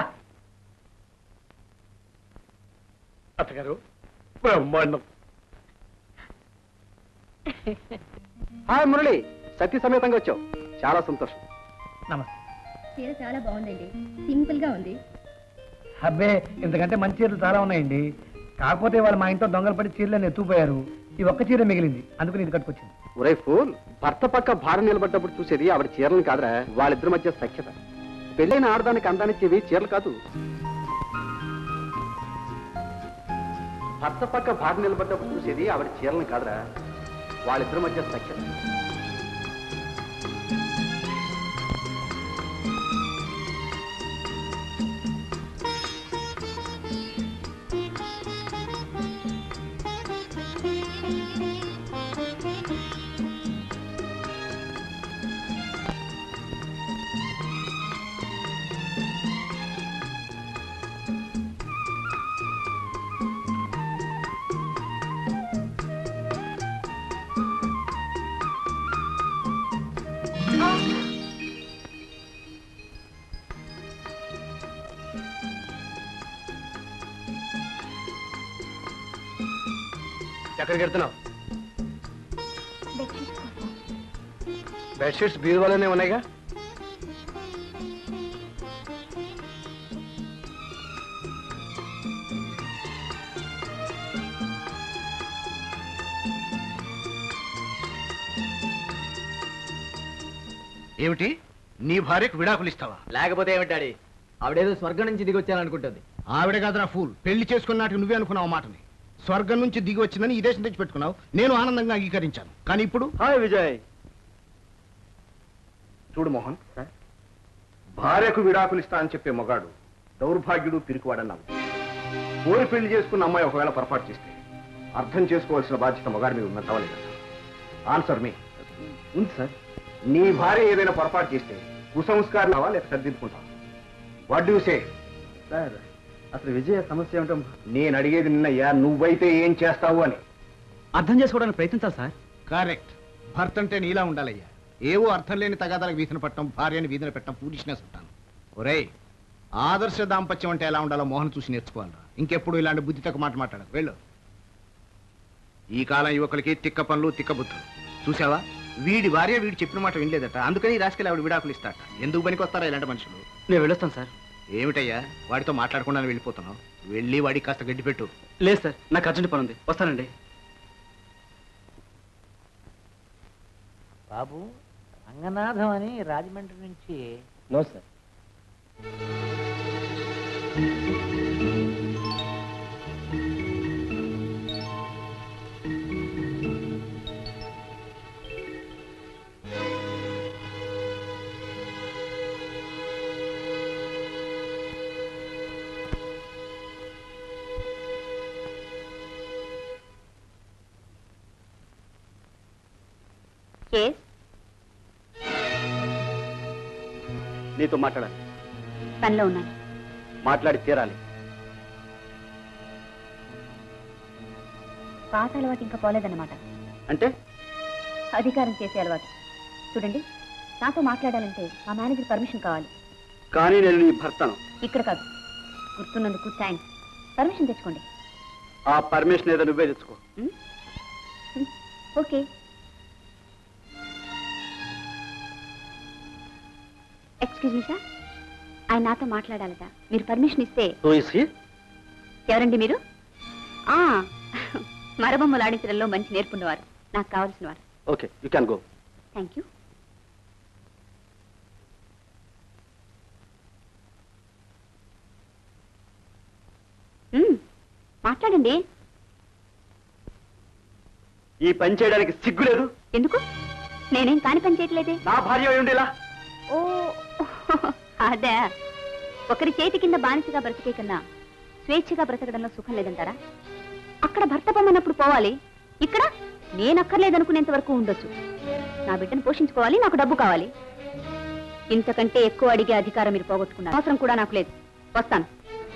అత్తగారు బ్రహ్మాండం హాయ్ మురళి సతీ సమేతంగా వచ్చావు చాలా సంతోషం నమస్తే చీర చాలా బాగుందండి సింపుల్ గా ఉంది అబ్బే ఇంతకంటే మంచి చీరలు చాలా ఉన్నాయండి కాకపోతే వాళ్ళు మా ఇంట్లో దొంగలు పడి చీరలను ఎత్తుకుపోయారు ఈ ఒక్క చీర మిగిలింది అందుకని ఇది కట్టుకొచ్చింది ఒరే ఫూల్ భర్త పక్క భార్య నిలబడ్డప్పుడు చూసేది ఆవిడ చీరలు కాదురా వాళ్ళిద్దరి మధ్య సఖ్యత పెళ్ళైన ఆడదానికి అందానిచ్చేవి చీరలు కాదు భర్త పక్క భార్య నిలబడ్డప్పుడు చూసేది ఆవిడ చీరలను కాదురా వాళ్ళిద్దరి మధ్య సఖ్యత ఎక్కడికి వెళ్తున్నావు బెడ్షీట్స్ కోసం బెడ్షీట్స్ బీరువాలోనే ఉన్నాయిగా ఏమిటి నీ భార్యకు విడాకులు ఇస్తావా లేకపోతే ఏమిటాడి ఆవిడేదో స్వర్గం నుంచి దిగి వచ్చాననుకుంటుంది ఆవిడ కాదురా ఫూల్ పెళ్లి చేసుకున్నాటికి నువ్వే అనుకున్నావు ఆ మాటని స్వర్గం నుంచి దిగి వచ్చిందని ఈ దేశం తెచ్చి పెట్టుకున్నావు నేను ఆనందంగా అంగీకరించాను కానీ ఇప్పుడు హాయ్ విజయ్ చూడు మోహన్ భార్యకు విడాకులు ఇస్తా అని చెప్పే మగాడు దౌర్భాగ్యుడు పిరికివాడన్నావు కోరి పెళ్లి చేసుకున్న అమ్మాయి ఒకవేళ పొరపాటు చేస్తే అర్థం చేసుకోవాల్సిన బాధ్యత మగాడి మీద ఉన్నట్టు లేదా ఆన్సర్ మీ ఉంది సార్ నీ భార్య ఏదైనా పొరపాటు చేస్తే కుసంస్కారావా లేక సర్దిద్దుకుంటావా వాట్ డూ సే సార్ అసలు విజయ సమస్య ఏమిటో నేను అడిగేది నిన్నయ్యా నువ్వైతే ఏం చేస్తావు అని అర్థం చేసుకోవడానికి ప్రయత్నించాలి సార్ కరెక్ట్ భర్త అంటే నీలా ఉండాలయ్యా ఏవో అర్థం లేని తగాదాలకు వీధిన పట్టడం భార్యని వీధిన పెట్టడం ఫూలిష్నెస్ ఉంటాను ఒరేయ్ ఆదర్శ దాంపత్యం అంటే ఎలా ఉండాలో మోహన్ చూసి నేర్చుకోవాలరా ఇంకెప్పుడు ఇలాంటి బుద్ధి తక్కువ మాట మాట్లాడకు వెళ్ళు ఈ కాలం యువకులకి తిక్క పనులు తిక్క బుద్ధులు చూసావా వీడి భార్య వీడు చెప్పిన మాట వినలేదట అందుకని ఈ రాసుకెళ్ళి ఆవిడ విడాకులు ఇస్తాట ఎందుకు పనికి వస్తారా ఇలాంటి మనుషులు నేను వెళ్ళొస్తాను సార్ ఏమిటయ్యా వాడితో మాట్లాడకుండా వెళ్ళిపోతున్నావు వెళ్ళి వాడికి కాస్త గడ్డి పెట్టు లేదు సార్ నాకు అర్జెంట్ పని ఉంది వస్తానండి బాబు రంగనాథం అని రాజమండ్రి నుంచి నో సార్ ఎస్ నీతో మాట్లాడాలి పనిలో ఉన్నాను మాట్లాడి తీరాలి పాత అలవాటు ఇంకా పోలేదన్నమాట అంటే అధికారం చేసే అలవాటు చూడండి నాతో మాట్లాడాలంటే మా మేనేజర్ పర్మిషన్ కావాలి కానీ నేను నీ భర్తను ఇక్కడ కాదు గుర్తున్నందుకు థ్యాంక్స్ పర్మిషన్ తెచ్చుకోండి ఆ పర్మిషన్ ఏదో నువ్వే తెచ్చుకో ఓకే ఎక్స్క్యూజ్ మీ సార్ ఆయన నాతో మాట్లాడాలట మీరు పర్మిషన్ ఇస్తే ఎవరండి మీరు ఆ మరబొమ్మలు ఆడించడంలో మంచి నేర్పున్నవారు నాకు కావాల్సిన వారు okay you can go thank you hmm. మాట్లాడండి ఈ పని చేయడానికి సిగ్గు లేదు ఎందుకు నేనేం కాని పని చేయట్లేదే నా భార్య అయి ఉండేలా ఓ అదే ఒకరి చేతి కింద బానిసగా బ్రతికే కన్నా స్వేచ్ఛగా బ్రతకడంలో సుఖం లేదంటారా అక్కడ భర్త పొమ్మన్నప్పుడు పోవాలి ఇక్కడ నేను అక్కర్లేదనుకునేంత వరకు ఉండొచ్చు నా బిడ్డను పోషించుకోవాలి నాకు డబ్బు కావాలి ఇంతకంటే ఎక్కువ అడిగే అధికారం మీరు పోగొట్టుకున్నారు అవసరం కూడా నాకు లేదు వస్తాను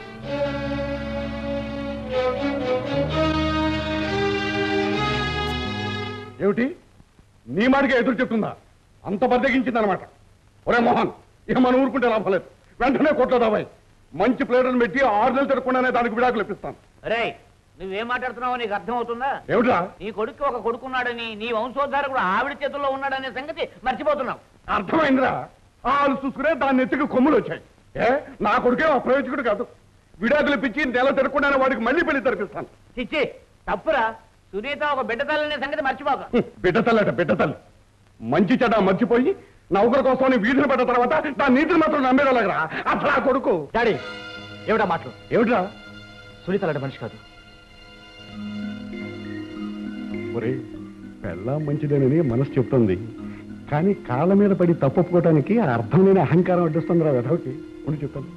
ఏమిటి నీ మాటగా ఎదురు చెప్తుందా అంత బద్దగించింది అనమాట ఒరే మోహన్ ఇక మనం ఊరుకుంటే లాభం లేదు వెంటనే కొట్లో దాబాయి మంచి ప్లేటర్ని పెట్టి ఆరు నెలలు తిరగకుండానే దానికి విడాకులు ఇప్పిస్తాను రే నువ్వేం మాట్లాడుతున్నావో నీకు అర్థమవుతుందా ఏమిటా నీ కొడుకు ఒక కొడుకున్నాడని నీ వంశోద్ధారకుడు ఆవిడ చేతుల్లో ఉన్నాడనే సంగతి మర్చిపోతున్నావు అర్థమైందిరా వాళ్ళు చూసుకునే దాన్ని ఎత్తుకు కొమ్ములు వచ్చాయి ఏ నా కొడుకే అప్రయోజకుడు కాదు విడాకులు ఇప్పించి నెల తిరగకుండానే వాడికి మళ్ళీ పెళ్లి తెరిపిస్తాను చిచ్చి తప్పురా సునీత ఒక బిడ్డ తల్లనే సంగతి మర్చిపోక హ్మ్, బిడ్డ తల్లట బిడ్డ తల్లి మంచి చెడ్డ మర్చిపోయి నౌకర కోసం వీధిని పడ్డ తర్వాత దాని నీతిని మాత్రం నమ్మేదలగరా అసలు ఆ కొడుకు డాడీ ఏమిటా మాటలు ఏమిట్రా సునీత అలాంటి మనిషి కాదు ఒరే పెళ్ళ మంచిదేనని మనసు చెప్తుంది కానీ కాళ్ళ మీద పడి తప్పుకోవటానికి ఆ అర్థం లేని అహంకారం అడ్డుస్తుంది రా వెధవకి ఉండి చెప్తాను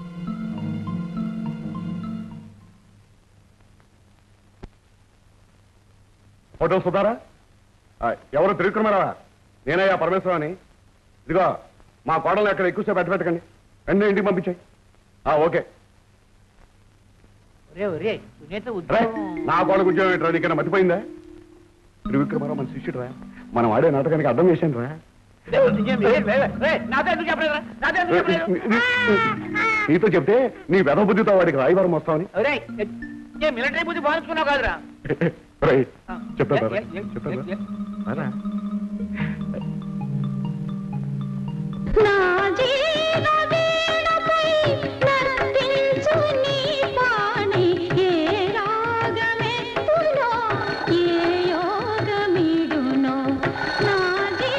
ఫోటో సుధారా ఆ, ఎవరు తిరుగుతున్నారా నేనయ్యా పరమేశ్వరం అని ఇదిగో మా కోడలు అక్కడ ఎక్కువసేపు పెట్ట పెట్టకండి వెంటనే ఇంటికి పంపించాయి ఓకే ఒరే ఒరే సునీత రే, ఉద్యోగం నా కోడకు ఉద్యోగం ఏంట్రా నీకన్నా మతిపోయిందా త్రివిక్రమరావు మన శిష్యుడు రా మనం ఆడే నాటకానికి అర్థం చేశాను రా రే, రే, రే, రే, నాతో ఎందుకు చెప్పలేదురా? నాతో ఎందుకు చెప్పలేదు? నీతో చెప్తే నీ వెధ బుద్ధితో వాడికి రాయవారం వస్తావని ఒరేయ్, ఏ మిలిటరీ బుద్ధి బాధించుకున్నావు కాదురా రేయ్, చెప్తాను రా, ఏ, ఏ, ఏ, చెప్తాను ఏ, రా. రా. నా జీవవీణపై నర్తించు నీ పాణి ఏ రాగమెత్తునో ఏ యోగమిడునో నా జీ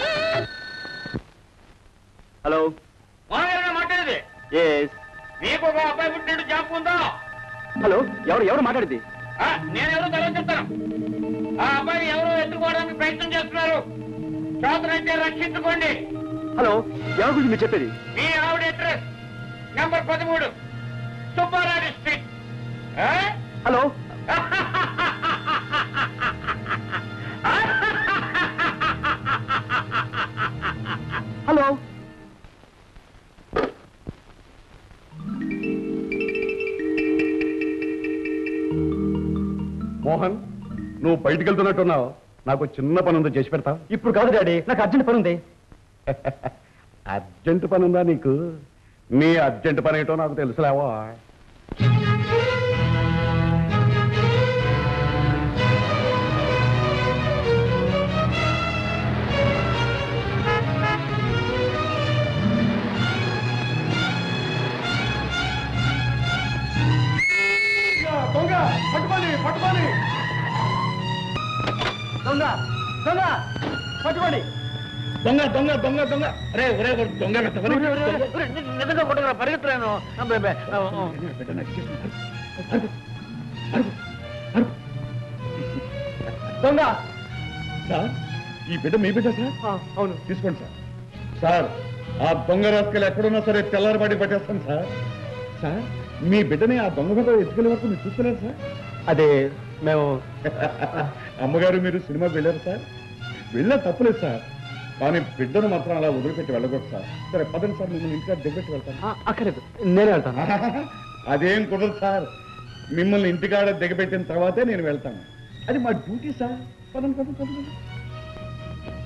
హలో మామగారేనా మాట్లాడేది ఎస్ మీకు ఒక అబ్బాయి పుట్టినట్టు జ్ఞాపకం ఉందా హలో ఎవరు ఎవరు మాట్లాడింది ఆ, నేను ఎవరో తర్వాత చెప్తాను ఆ అబ్బాయి ఎవరో ఎత్తుకోవడానికి ప్రయత్నం చేస్తున్నారు చేతనైతే రక్షించుకోండి హలో ఎవరి గురించి మీరు చెప్పేది మీ ఆవిడ అడ్రస్ నంబర్ పదమూడు సుబ్బారావు స్ట్రీట్ ఆ? హలో హలో మోహన్ నువ్వు బయటికి వెళ్తున్నట్టున్నావు నాకు చిన్న పని ఉందో చేసి పెడతావు ఇప్పుడు కాదు డాడీ నాకు అర్జెంట్ పని ఉంది అర్జెంట్ పని ఉందా నీకు నీ అర్జెంట్ పని ఏంటో నాకు తెలుసులేవా దొంగ పట్టుకోండి పట్టుకోండి దొంగ దొంగ పట్టుకోండి దొంగ దొంగ దొంగ దొంగ రే ఒరే ఒరే, దొంగ వెతకని. ఒరే, ని- నిజంగా కొట్టుకురా పరిగెత్తులేను అబ్బే, అబ్బే, ఆ, ఆ. బిడ్డ నాకు ఇచ్చేసి దొంగ సార్ ఈ బిడ్డ మీ బిడ్డ సార్ ఆ, అవును తీసుకోండి సార్ సార్ ఆ దొంగ రాసుకెళ్ళి ఎక్కడున్నా సరే తెల్లారబడి పట్టేస్తాను సార్ సార్ మీ బిడ్డని ఆ దొంగ బిడ్డ ఎత్తుకెళ్ళే వరకు మీరు చూస్తలేరు సార్ అదే మేము అమ్మగారు మీరు సినిమాకి వెళ్ళారు సార్ వెళ్ళా తప్పులేదు సార్ కానీ బిడ్డను మాత్రం అలా వదిలిపెట్టి వెళ్ళకూడదు సార్ సరే పదండి సార్ మిమ్మల్ని ఇంటికి దిగబెట్టి వెళ్తాను ఆ, అక్కర్లేదు నేనే వెళ్తాను అదేం కుదరదు సార్ మిమ్మల్ని ఇంటికాడ దిగబెట్టిన తర్వాతే నేను వెళ్తాను అది మా డ్యూటీ సార్ పదండి పదండి పదండి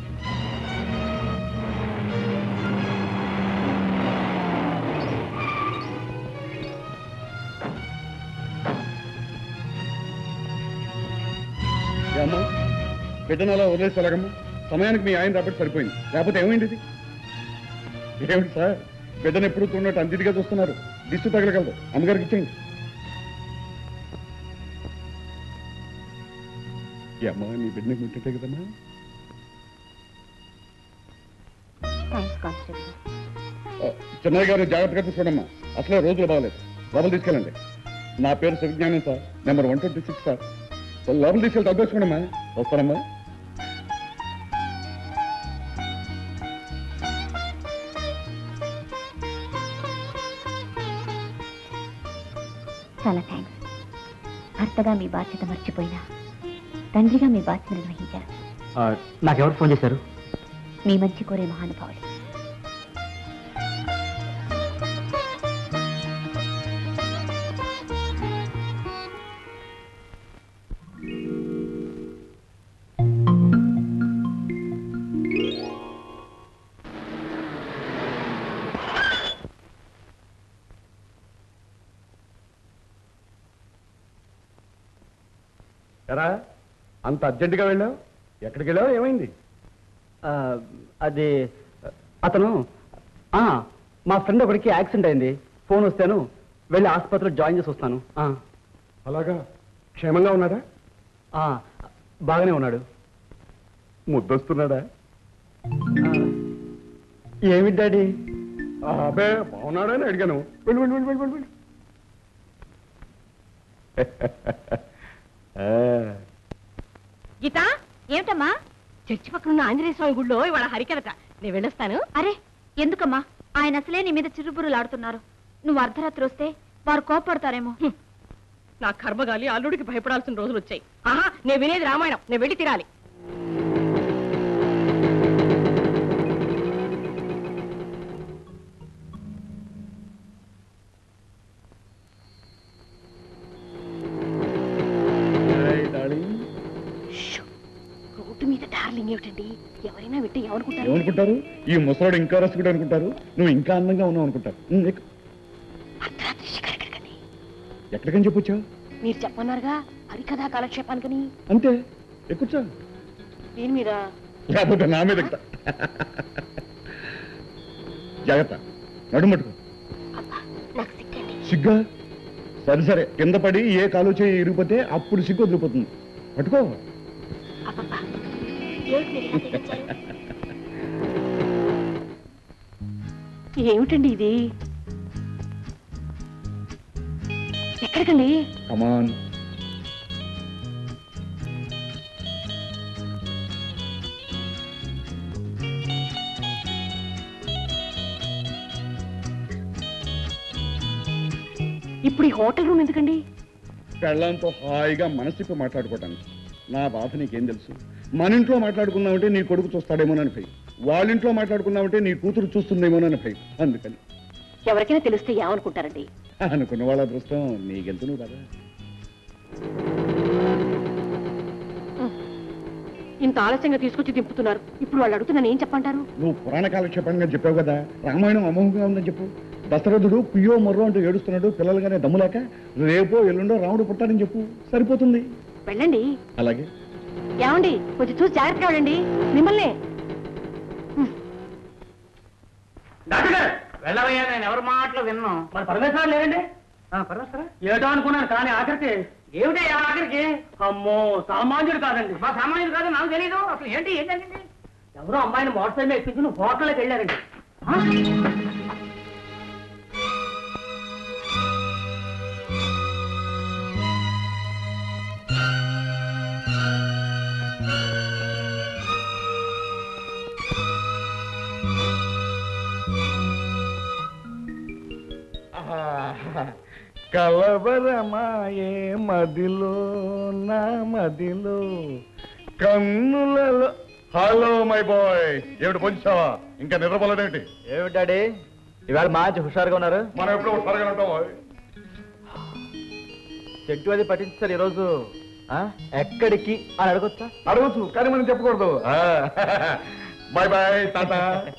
ఏమ్మా బిడ్డను అలా వదిలేసి ఎలాగమ్మా సమయానికి మీ ఆయన రాబట్టి సరిపోయింది లేకపోతే ఏమైంది ఇది ఏమిటి సార్ బిడ్డను ఎప్పుడు చూడనట్టు అంతిదిగా చూస్తున్నారు దిష్టి తగలగలదు అమ్మగారికి ఇచ్చేయండి ఈ అమ్మ నీ బిడ్డని ముట్టే కదమ్మా థ్యాంక్స్ కానిస్టేబుల్ ఆ, చిన్నయ్య గారు జాగ్రత్తగా చూసుకోండమ్మా అసలే రోజులు బాగలేదు లోపల తీసుకెళ్ళండి నా పేరు సువిజ్ఞానం sir number one twenty six sir లోపల తీసుకెళ్ళి తగ్గొచ్చుకోండమ్మా వస్తానమ్మా చాలా థ్యాంక్స్ భర్తగా మీ బాధ్యత మర్చిపోయినా తండ్రిగా మీ బాధ్యత నిర్వహించారు నాకెవరు ఫోన్ చేశారు మీ మంచి కోరే మహానుభావులు ఎరా అంత అర్జెంటుగా వెళ్ళావు ఎక్కడికి వెళ్ళావు ఏమైంది అది అతను ఆ, మా ఫ్రెండ్ ఒకడికి యాక్సిడెంట్ అయింది ఫోన్ వస్తాను వెళ్ళి ఆసుపత్రిలో జాయిన్ చేసి వస్తాను ఆ, అలాగా క్షేమంగా ఉన్నాడా ఆ, బాగానే ఉన్నాడు ముద్దొస్తున్నాడా ఆ, ఏమి డాడీ ఆ, అబ్బే బాగున్నాడా అని అడిగాను వెళ్ళు వెళ్ళు వెళ్ళు వెళ్ళు వెళ్ళు ఆ, గీత ఏమిటమ్మా చర్చి పక్కన ఉన్న ఆంజనేయ స్వామి గుడిలో ఇవాళ హరికథట నేను వెళ్ళొస్తాను అరే ఎందుకమ్మా ఆయన అసలే నీ మీద చిరుబురులాడుతున్నారు నువ్వు అర్ధరాత్రి వస్తే వారు కోపడతారేమో హ్మ్. నా కర్మగాలి అల్లుడికి భయపడాల్సిన రోజులు వచ్చాయి ఆహా నేను వినేది రామాయణం నేను వెళ్ళి తిరాలి హాయ్ డార్లింగ్. రోడ్డు మీద డార్లింగ్ ఏమిటండి ఎవరైనా వింటే ఏమనుకుంటారు ఏమనుకుంటారు ఈ ముసలాడు ఇంకా రసికుడు అనుకుంటారు నువ్వు ఇంకా అందంగా ఉన్నావు అనుకుంటారు ఉమ్, ఎక్కు. అర్ధరాత్రి శిఖరికడికండి ఎక్కడికని చెప్పొచ్చావు మీరు చెప్పన్నారుగా హరికథా కాలక్షేపానికని అంతే ఎక్కుచ్చా దీని మీద లేకపోతే నా మీద ఎక్కుతా జాగ్రత్త నడుమట్టుకో అబ్బా నాకు సిగ్గండి సిగ్గా సరే సరే కింద పడి ఏ కాలు చేయి ఇరిగిపోతే అప్పుడు సిగ్గు వదిలిపోతుంది పట్టుకో అబ్బబ్బా ఏమిటి మీరు ఇలా తెగించారు? ఏమిటండి ఇది ఎక్కడికండి కమాన్ ఇప్పుడు ఈ హోటల్ రూమ్ ఎందుకండి పెళ్ళంతో హాయిగా మనసిప్పి మాట్లాడుకోవటానికి నా బాధ నీకేం తెలుసు మన ఇంట్లో మాట్లాడుకున్నామంటే నీ కొడుకు చూస్తాడేమోనని భయం వాళ్ళ ఇంట్లో మాట్లాడుకున్నామంటే నీ కూతురు చూస్తుందేమోనని భయం అందుకని ఎవరికైనా తెలిస్తే ఏమనుకుంటారండి అనుకున్న వాళ్ళ అదృష్టం నీకెంత నువ్వు కదా ఇంత ఆలస్యంగా తీసుకొచ్చి దింపుతున్నారు ఇప్పుడు వాళ్ళు అడుగుతున్నాను ఏం చెప్పంటారు నువ్వు పురాణ కాలక్షేపంగా చెప్పావు కదా రామాయణం అమోఘంగా ఉందని చెప్పు దశరథుడు కుయ్యో మొర్రో అంటూ ఏడుస్తున్నాడు పిల్లలుగానే దమ్ములేక రేపో ఎల్లుండో రాముడు పుట్టాడని చెప్పు సరిపోతుంది వెళ్ళండి అలాగే ఏమండి కొంచెం చూసి జాగ్రత్తగా వెళ్ళండి మిమ్మల్ని వెళ్ళవయ్యా నేను ఎవరి మాటలు విన్నాం మరి పరమేశ్వరం లేదండి పరమేశ్వర ఏటో అనుకున్నాను కానీ ఆఖరికి ఏమిటి ఆఖరికి అమ్మో సామాన్యుడు కాదండి మా సామాన్యులు కాదు నాకు తెలీదు అసలు ఏంటి ఏం జరిగింది ఎవరో అమ్మాయిని మోటార్ సైకిల్ ఎక్కించుకుని హోటల్కి వెళ్ళారండి కలవరమాయే మదిలో నా మదిలో కన్నులలో హలో మై బాయ్ ఏమిటి పొంచావా ఇంకా నిద్రపోలేదేమిటి ఏమిటి డాడీ ఇవాళ మంచి హుషారుగా ఉన్నారు మనం ఎప్పుడు ఒకసారిగా ఉంటాం చెట్టు అది పట్టించారు ఈరోజు ఆ? ఎక్కడికి అని అడగొచ్చా అడగచ్చు కానీ మనం చెప్పకూడదు బాయ్ బాయ్ టాటా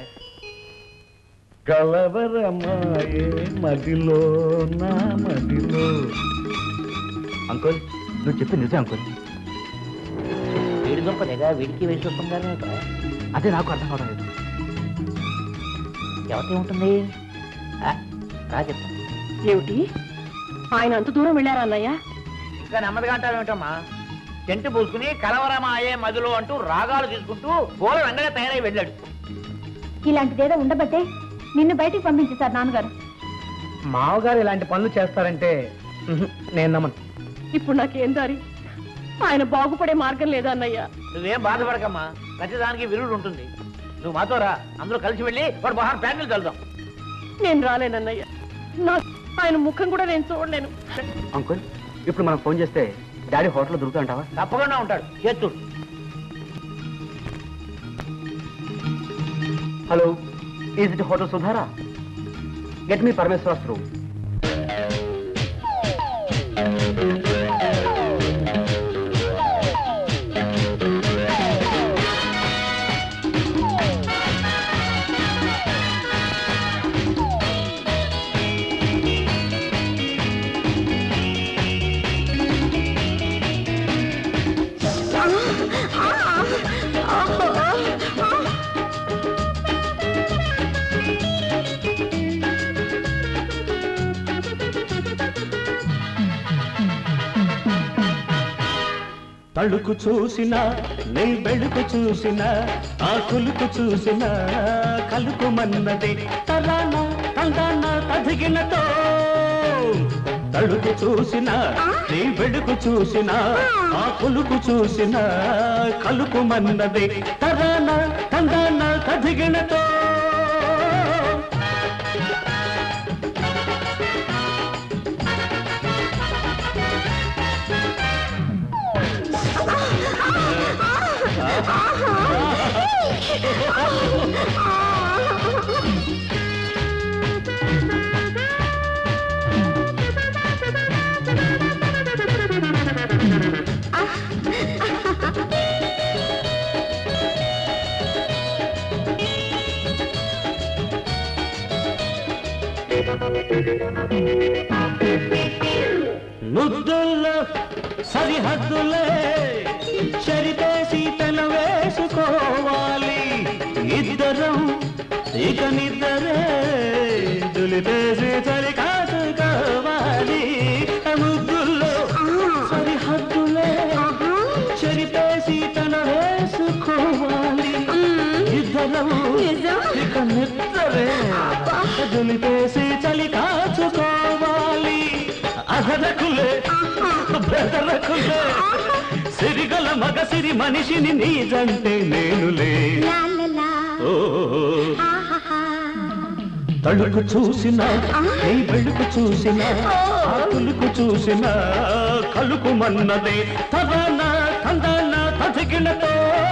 కలవరమాయే మదిలో నా మదిలో అంకుల్ నువ్వు చెప్పి నిజం అంకుల్ వీడి దుంపదేగా వీడికి వేసి వస్తుందని అదే నాకు అర్థం కావడం లేదు ఎవరితో ఉంటుంది ఆ, రా చెప్తాను ఏమిటి ఆయన అంత దూరం వెళ్ళారా అన్నయ్య ఇంకా నెమ్మదిగా అంటారు ఏమిటమ్మా చెంటు పూసుకుని కలవరమాయే మధులో అంటూ రాగాలు తీసుకుంటూ పూల వెంటనే తయారై వెళ్ళాడు ఇలాంటిదేదో ఉండబట్టే నిన్ను బయటికి పంపించేశారు నాన్నగారు మావగారు ఇలాంటి పనులు చేస్తారంటే ఉహు, నేను నమ్మను ఇప్పుడు నాకేం దారి ఆయన బాగుపడే మార్గం లేదా అన్నయ్య నువ్వేం బాధపడకమ్మా ప్రతిదానికి విరుడు ఉంటుంది నువ్వు మాతో రా అందరూ కలిసి వెళ్ళి వాడు బహార్ ప్యాంటులు చల్దాం నేను రాలేనన్నయ్య నా ఆయన ముఖం కూడా నేను చూడలేను అంకుల్ ఇప్పుడు మనం ఫోన్ చేస్తే డాడీ హోటల్లో దొరుకుతుంటావా తప్పకుండా ఉంటాడు చేతుడు హలో ఈజ్ ఇట్ హోటల్ సుధారా గెట్ మీ పరమేశ్వరాస్ రూమ్ తళుకు చూసిన నీ బెళుకు చూసిన ఆ కులుకు చూసిన కలుకు మన్నది తరాన తందాన తదిగినతో తళుకు చూసిన నీ బెడుకు చూసిన ఆ కులుకు చూసిన కలుకు మన్నది తరాన తందాన తదిగినతో ముద్దుల్లో సరిహద్దులే చరితేసి తన వేసుకోవాలి ఇద్దరం ఇక నిద్దరే దులిపేసి చలి కాసుకోవాలి ముద్దుల్లో సరిహద్దులే చరితేసి తన వేసుకోవాలి ఇద్దరం ఇక నిద్దరే దులిపేసి చలి కాచుకోవాలి అదరకులే బెదరకులే సిరిగల మగ సిరి మనిషిని నీజంటే నేనులే ఓ తడుకు చూసిన నీ వెలుగు చూసిన ఆ కులుకు చూసిన కలుకు మన్నదే తదన తందన తదిగినతో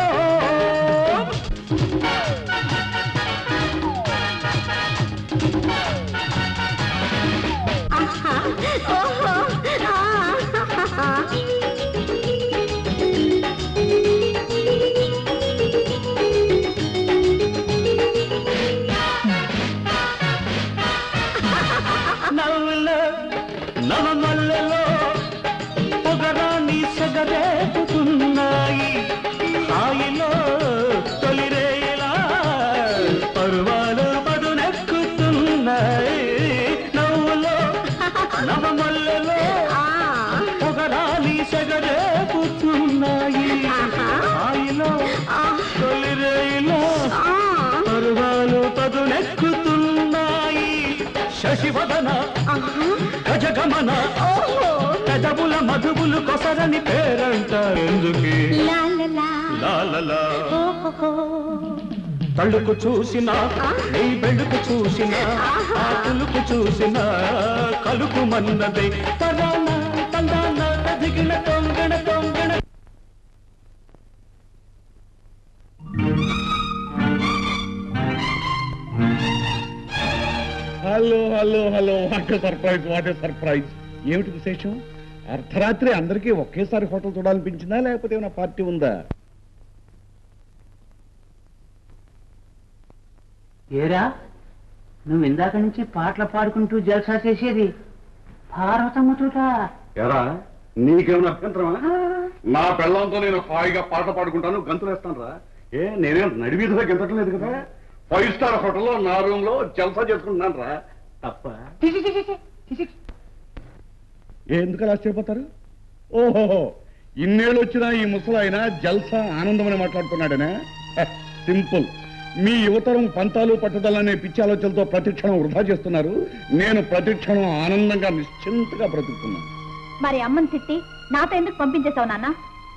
నవ్వులో నవమల్లలో పొగరాన్ని సగరేపుతున్నాయి హాయిలో తొలిరేలా పరువాలు పదునెక్కుతున్నాయి నవ్వులో నవమల్లలో పొగరాన్ని సగరేపుతున్నాయి హాయిలో తొలిరేలా పరువాలు పదునెక్కుతున్నాయి శశివదన గజగమన పెదవుల మధువులు కొసరని పేరంటారు ఎందుకే లాలలా తళుకు చూసిన నీ బెడుకు చూసిన ఆ తులుకు చూసిన కలుకు మన్నదే తరాన తందాన తదిగిన తొంగణ తొంగణ hello hello hello what surprise what surprise ఏమిటి విశేషం అర్ధరాత్రి అందరికీ ఒకేసారి హోటల్ చూడాలనిపించిందా లేకపోతే ఏమైనా పార్టీ ఉందా ఏరా నువ్వు ఇందాక నుంచి పాటలు పాడుకుంటూ జల్సా చేసేది పార్వతమ్మతోట ఎరా నీకేమైనా అభ్యంతరమా నా పెళ్ళంతో నేను హాయిగా పాట పాడుకుంటాను గంతులు వేస్తాను రా ఏ నేనేం నడివీధిలో గెంతటం లేదు కదా ఫైవ్ స్టార్ హోటల్లో నా రూమ్ లో జల్సా చేసుకుంటున్నాను రా తప్ప ఎందుకలా ఆశ్చర్యపోతారు ఓహోహో ఇన్నేళ్ళు వచ్చినా ఈ ముసలాయన జల్సా ఆనందమని మాట్లాడుతున్నాడనే హ, సింపుల్ మీ యువతరం పంతాలు పట్టుదలనే పిచ్చి ఆలోచనలతో ప్రతిక్షణం వృధా చేస్తున్నారు నేను ప్రతిక్షణం ఆనందంగా నిశ్చింతగా బ్రతుకుతున్నాను మరి అమ్మని తిట్టి నాతో ఎందుకు పంపించేశావు నాన్న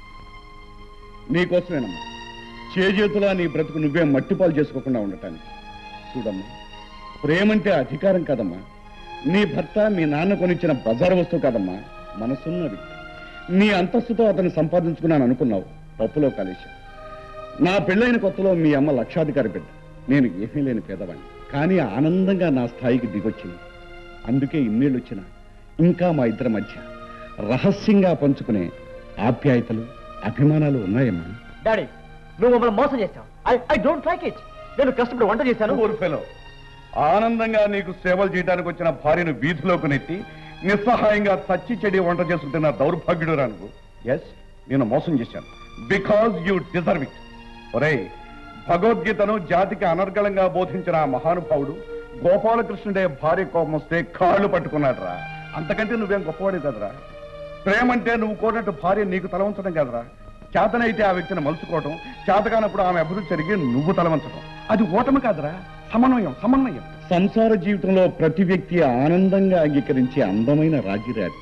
నీకోసమేనమ్మా చేజేతులా నీ బ్రతుకు నువ్వే మట్టిపాలు చేసుకోకుండా ఉండటానికి చూడమ్మా ప్రేమంటే అధికారం కాదమ్మా నీ భర్త మీ నాన్న కొనిచ్చిన బజారు వస్తువు కాదమ్మా మనసున్న వ్యక్తి నీ అంతస్తుతో అతను సంపాదించుకున్నాను అనుకున్నావు పప్పులో కలిశావు నా పెళ్ళైన కొత్తలో మీ అమ్మ లక్షాధికారి బిడ్డ నేను ఏమీ లేని పేదవాడిని కానీ ఆనందంగా నా స్థాయికి దిగొచ్చింది అందుకే ఇన్నేళ్ళు వచ్చినా ఇంకా మా ఇద్దరి మధ్య రహస్యంగా పంచుకునే ఆప్యాయతలు అభిమానాలు ఉన్నాయమ్మా డాడీ నువ్వు మమ్మల్ని మోసం చేస్తావు I I don't like it నేను కష్టపడి వంట చేశాను ఊర్ఫెలో ఆనందంగా నీకు సేవలు చేయడానికి వచ్చిన భార్యను వీధిలోకి నెట్టి నిస్సహాయంగా చచ్చి చెడి వంట చేసుకుంటున్న దౌర్భాగ్యుడు రాను ఎస్ నేను మోసం చేశాను బికాజ్ యూ డిజర్వ్ ఇట్ ఒరే భగవద్గీతను జాతికి అనర్గళంగా బోధించిన ఆ మహానుభావుడు గోపాలకృష్ణుడే భార్య కోపం వస్తే కాళ్ళు పట్టుకున్నాడు రా అంతకంటే నువ్వేం గొప్పవాడే కదరా ప్రేమంటే నువ్వు కోరినట్టు భార్య నీకు తల ఉంచడం కదరా చేతనైతే ఆ వ్యక్తిని మలుచుకోవటం చేతకానప్పుడు ఆమె అభివృద్ధి జరిగి నువ్వు తలవంచడం అది ఓటమి కాదురా సమన్వయం సమన్వయం సంసార జీవితంలో ప్రతి వ్యక్తి ఆనందంగా అంగీకరించే అందమైన రాజీరాది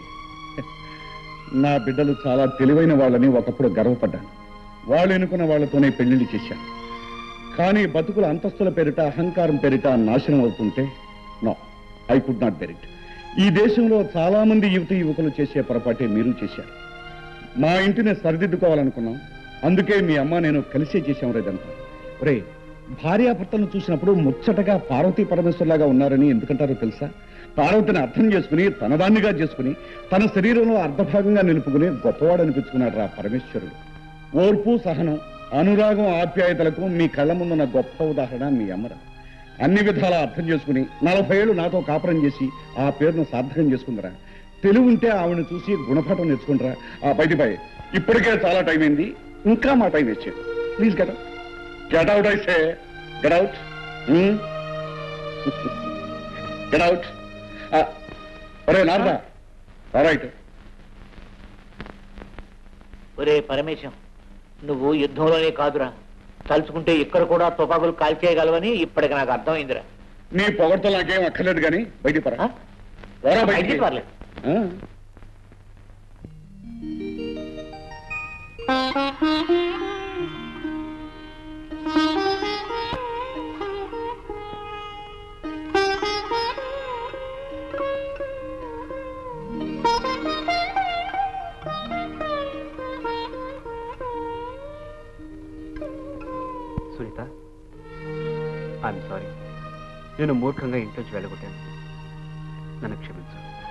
నా బిడ్డలు చాలా తెలివైన వాళ్ళని ఒకప్పుడు గర్వపడ్డాను వాళ్ళు ఎన్నుకున్న వాళ్ళతోనే పెళ్లిళ్ళు చేశాను కానీ బతుకుల అంతస్తుల పేరిట అహంకారం పేరిట నాశనం అవుతుంటే no I could not bear it ఈ దేశంలో చాలా మంది యువత యువకులు చేసే పొరపాటే మీరు చేశారు మా ఇంటిని సరిదిద్దుకోవాలనుకున్నాం అందుకే మీ అమ్మ నేను కలిసే చేశాం రేదంతా రే భార్యాభర్తలను చూసినప్పుడు ముచ్చటగా పార్వతీ పరమేశ్వర్లాగా ఉన్నారని ఎందుకంటారో తెలుసా పార్వతిని అర్థం చేసుకుని తనదాన్నిగా చేసుకుని తన శరీరంలో అర్ధభాగంగా నిలుపుకుని గొప్పవాడు అనిపించుకున్నాడు రా పరమేశ్వరుడు ఓర్పు సహనం అనురాగం ఆప్యాయతలకు మీ కళ్ళ ముందున్న గొప్ప ఉదాహరణ మీ అమ్మరా అన్ని విధాలా అర్థం చేసుకుని నలభై ఏళ్ళు నాతో కాపురం చేసి ఆ పేరును సార్థకం చేసుకుందరా తెలివి ఉంటే ఆవిడని చూసి గుణపాఠం నేర్చుకుంటారా ఆ బయట పై ఇప్పటికే చాలా టైం అయింది ఇంకా మా టైం ఇచ్చేది ప్లీజ్ గెట్ గెట్ అవుట్ అయితే గెట్ అవుట్ గెట్ అవుట్ ఒరే నారదా రైట్ ఒరే పరమేశం నువ్వు యుద్ధంలోనే కాదురా తలుచుకుంటే ఇక్కడ కూడా తుపాకులు కాల్చేయగలవని ఇప్పటికి నాకు అర్థమైందిరా నీ పొగడ్తో నాకేం అక్కర్లేదు కానీ బయటికి పరా పోరా బయటికి. బయటికి పర్లేదు. ఆ. సునీత ఐఎమ్ సారీ నేను మూర్ఖంగా ఇంట్లోంచి వెళ్ళగొట్టాను నన్ను క్షమించు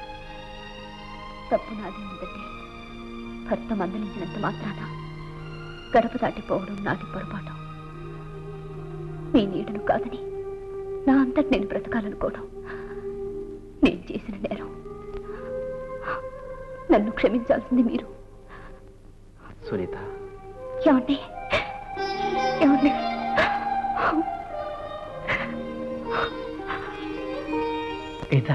తప్పు నాది ఉందంటే భర్త మందలించినంత మాత్రాన గడప దాటిపోవడం నాది పొరపాటు మీ నీడను కాదని నా అంతటి నేను బ్రతకాలనుకోవడం నేను చేసిన నేరం నన్ను క్షమించాల్సింది మీరు సునీత ఏమండి ఏమండి గీత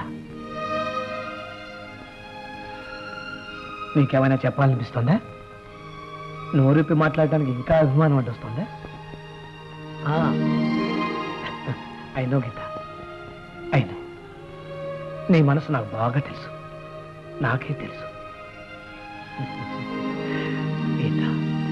నీకేమైనా చెప్పాలనిపిస్తుందా నోరిప్పి మాట్లాడడానికి ఇంకా అభిమానం అడ్డొస్తుందా అయినో గీత అయినో నీ మనసు నాకు బాగా తెలుసు నాకే తెలుసు గీత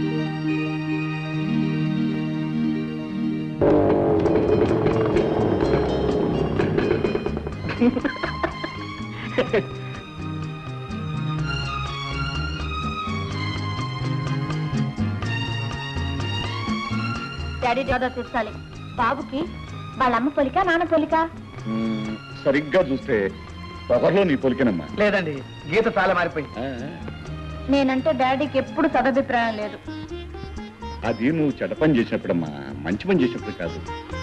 డాడీ డాడీ తీర్చాలి బాబుకి వాళ్ళ అమ్మ పొలిక నాన్న పొలిక మ్మ్, సరిగ్గా చూస్తే పొగర్లో నీ పొలికేనమ్మా లేదండి గీత చాలా మారిపోయింది ఆ, నేనంటే డాడీకి ఎప్పుడు సదభిప్రాయం లేదు అది నువ్వు చెడ్డ పని చేసినప్పుడమ్మా మంచి పని చేసినప్పుడు కాదు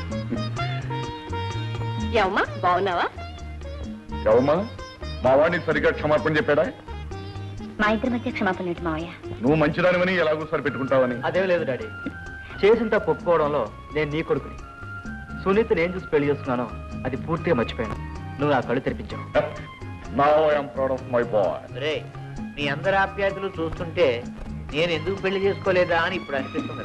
ఏమమ్మా బాగున్నావా ఎవమ్మా మా వాడిని సరిగ్గా క్షమాపణ చెప్పాడా మా ఇద్దరి మధ్య క్షమాపణ ఏంటి మావయ్య నువ్వు మంచిదానివని ఎలాగో సరిపెట్టుకుంటావని అదేం లేదు డాడీ చేసిన తప్పు ఒప్పుకోవడంలో నేను నీ కొడుకుని సునీత నేను చూసి పెళ్లి చేస్తున్నానో అది పూర్తిగా మర్చిపోయాను నువ్వు నా కళ్ళు తెరిపించావు నా I'm proud of my boy రే మీ అందరి ఆప్యాయతలు చూస్తుంటే నేను ఎందుకు పెళ్లి చేసుకోలేదా అని ఇప్పుడు అనిపిస్తుంది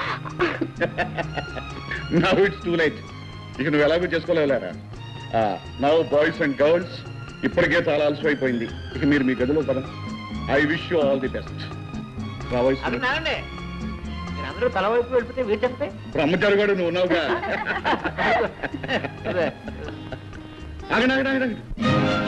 నవ్ ఇట్స్ టూ లైట్ ఇక నువ్వు ఎలాగో చేసుకోలేవులేరా నవ్ బాయ్స్ అండ్ గర్ల్స్ ఇప్పటికే చాలా అలసి అయిపోయింది ఇక మీరు మీ గదిలో పద I wish you all the best రావాల్సి అక్కడ నాగండి మీరు అందరూ తల వైపు వెళ్ళిపోతే వీటి చెప్తే బ్రహ్మచారి గారు నువ్వు ఉన్నావుగా ఆగండి ఆగండి ఆగండి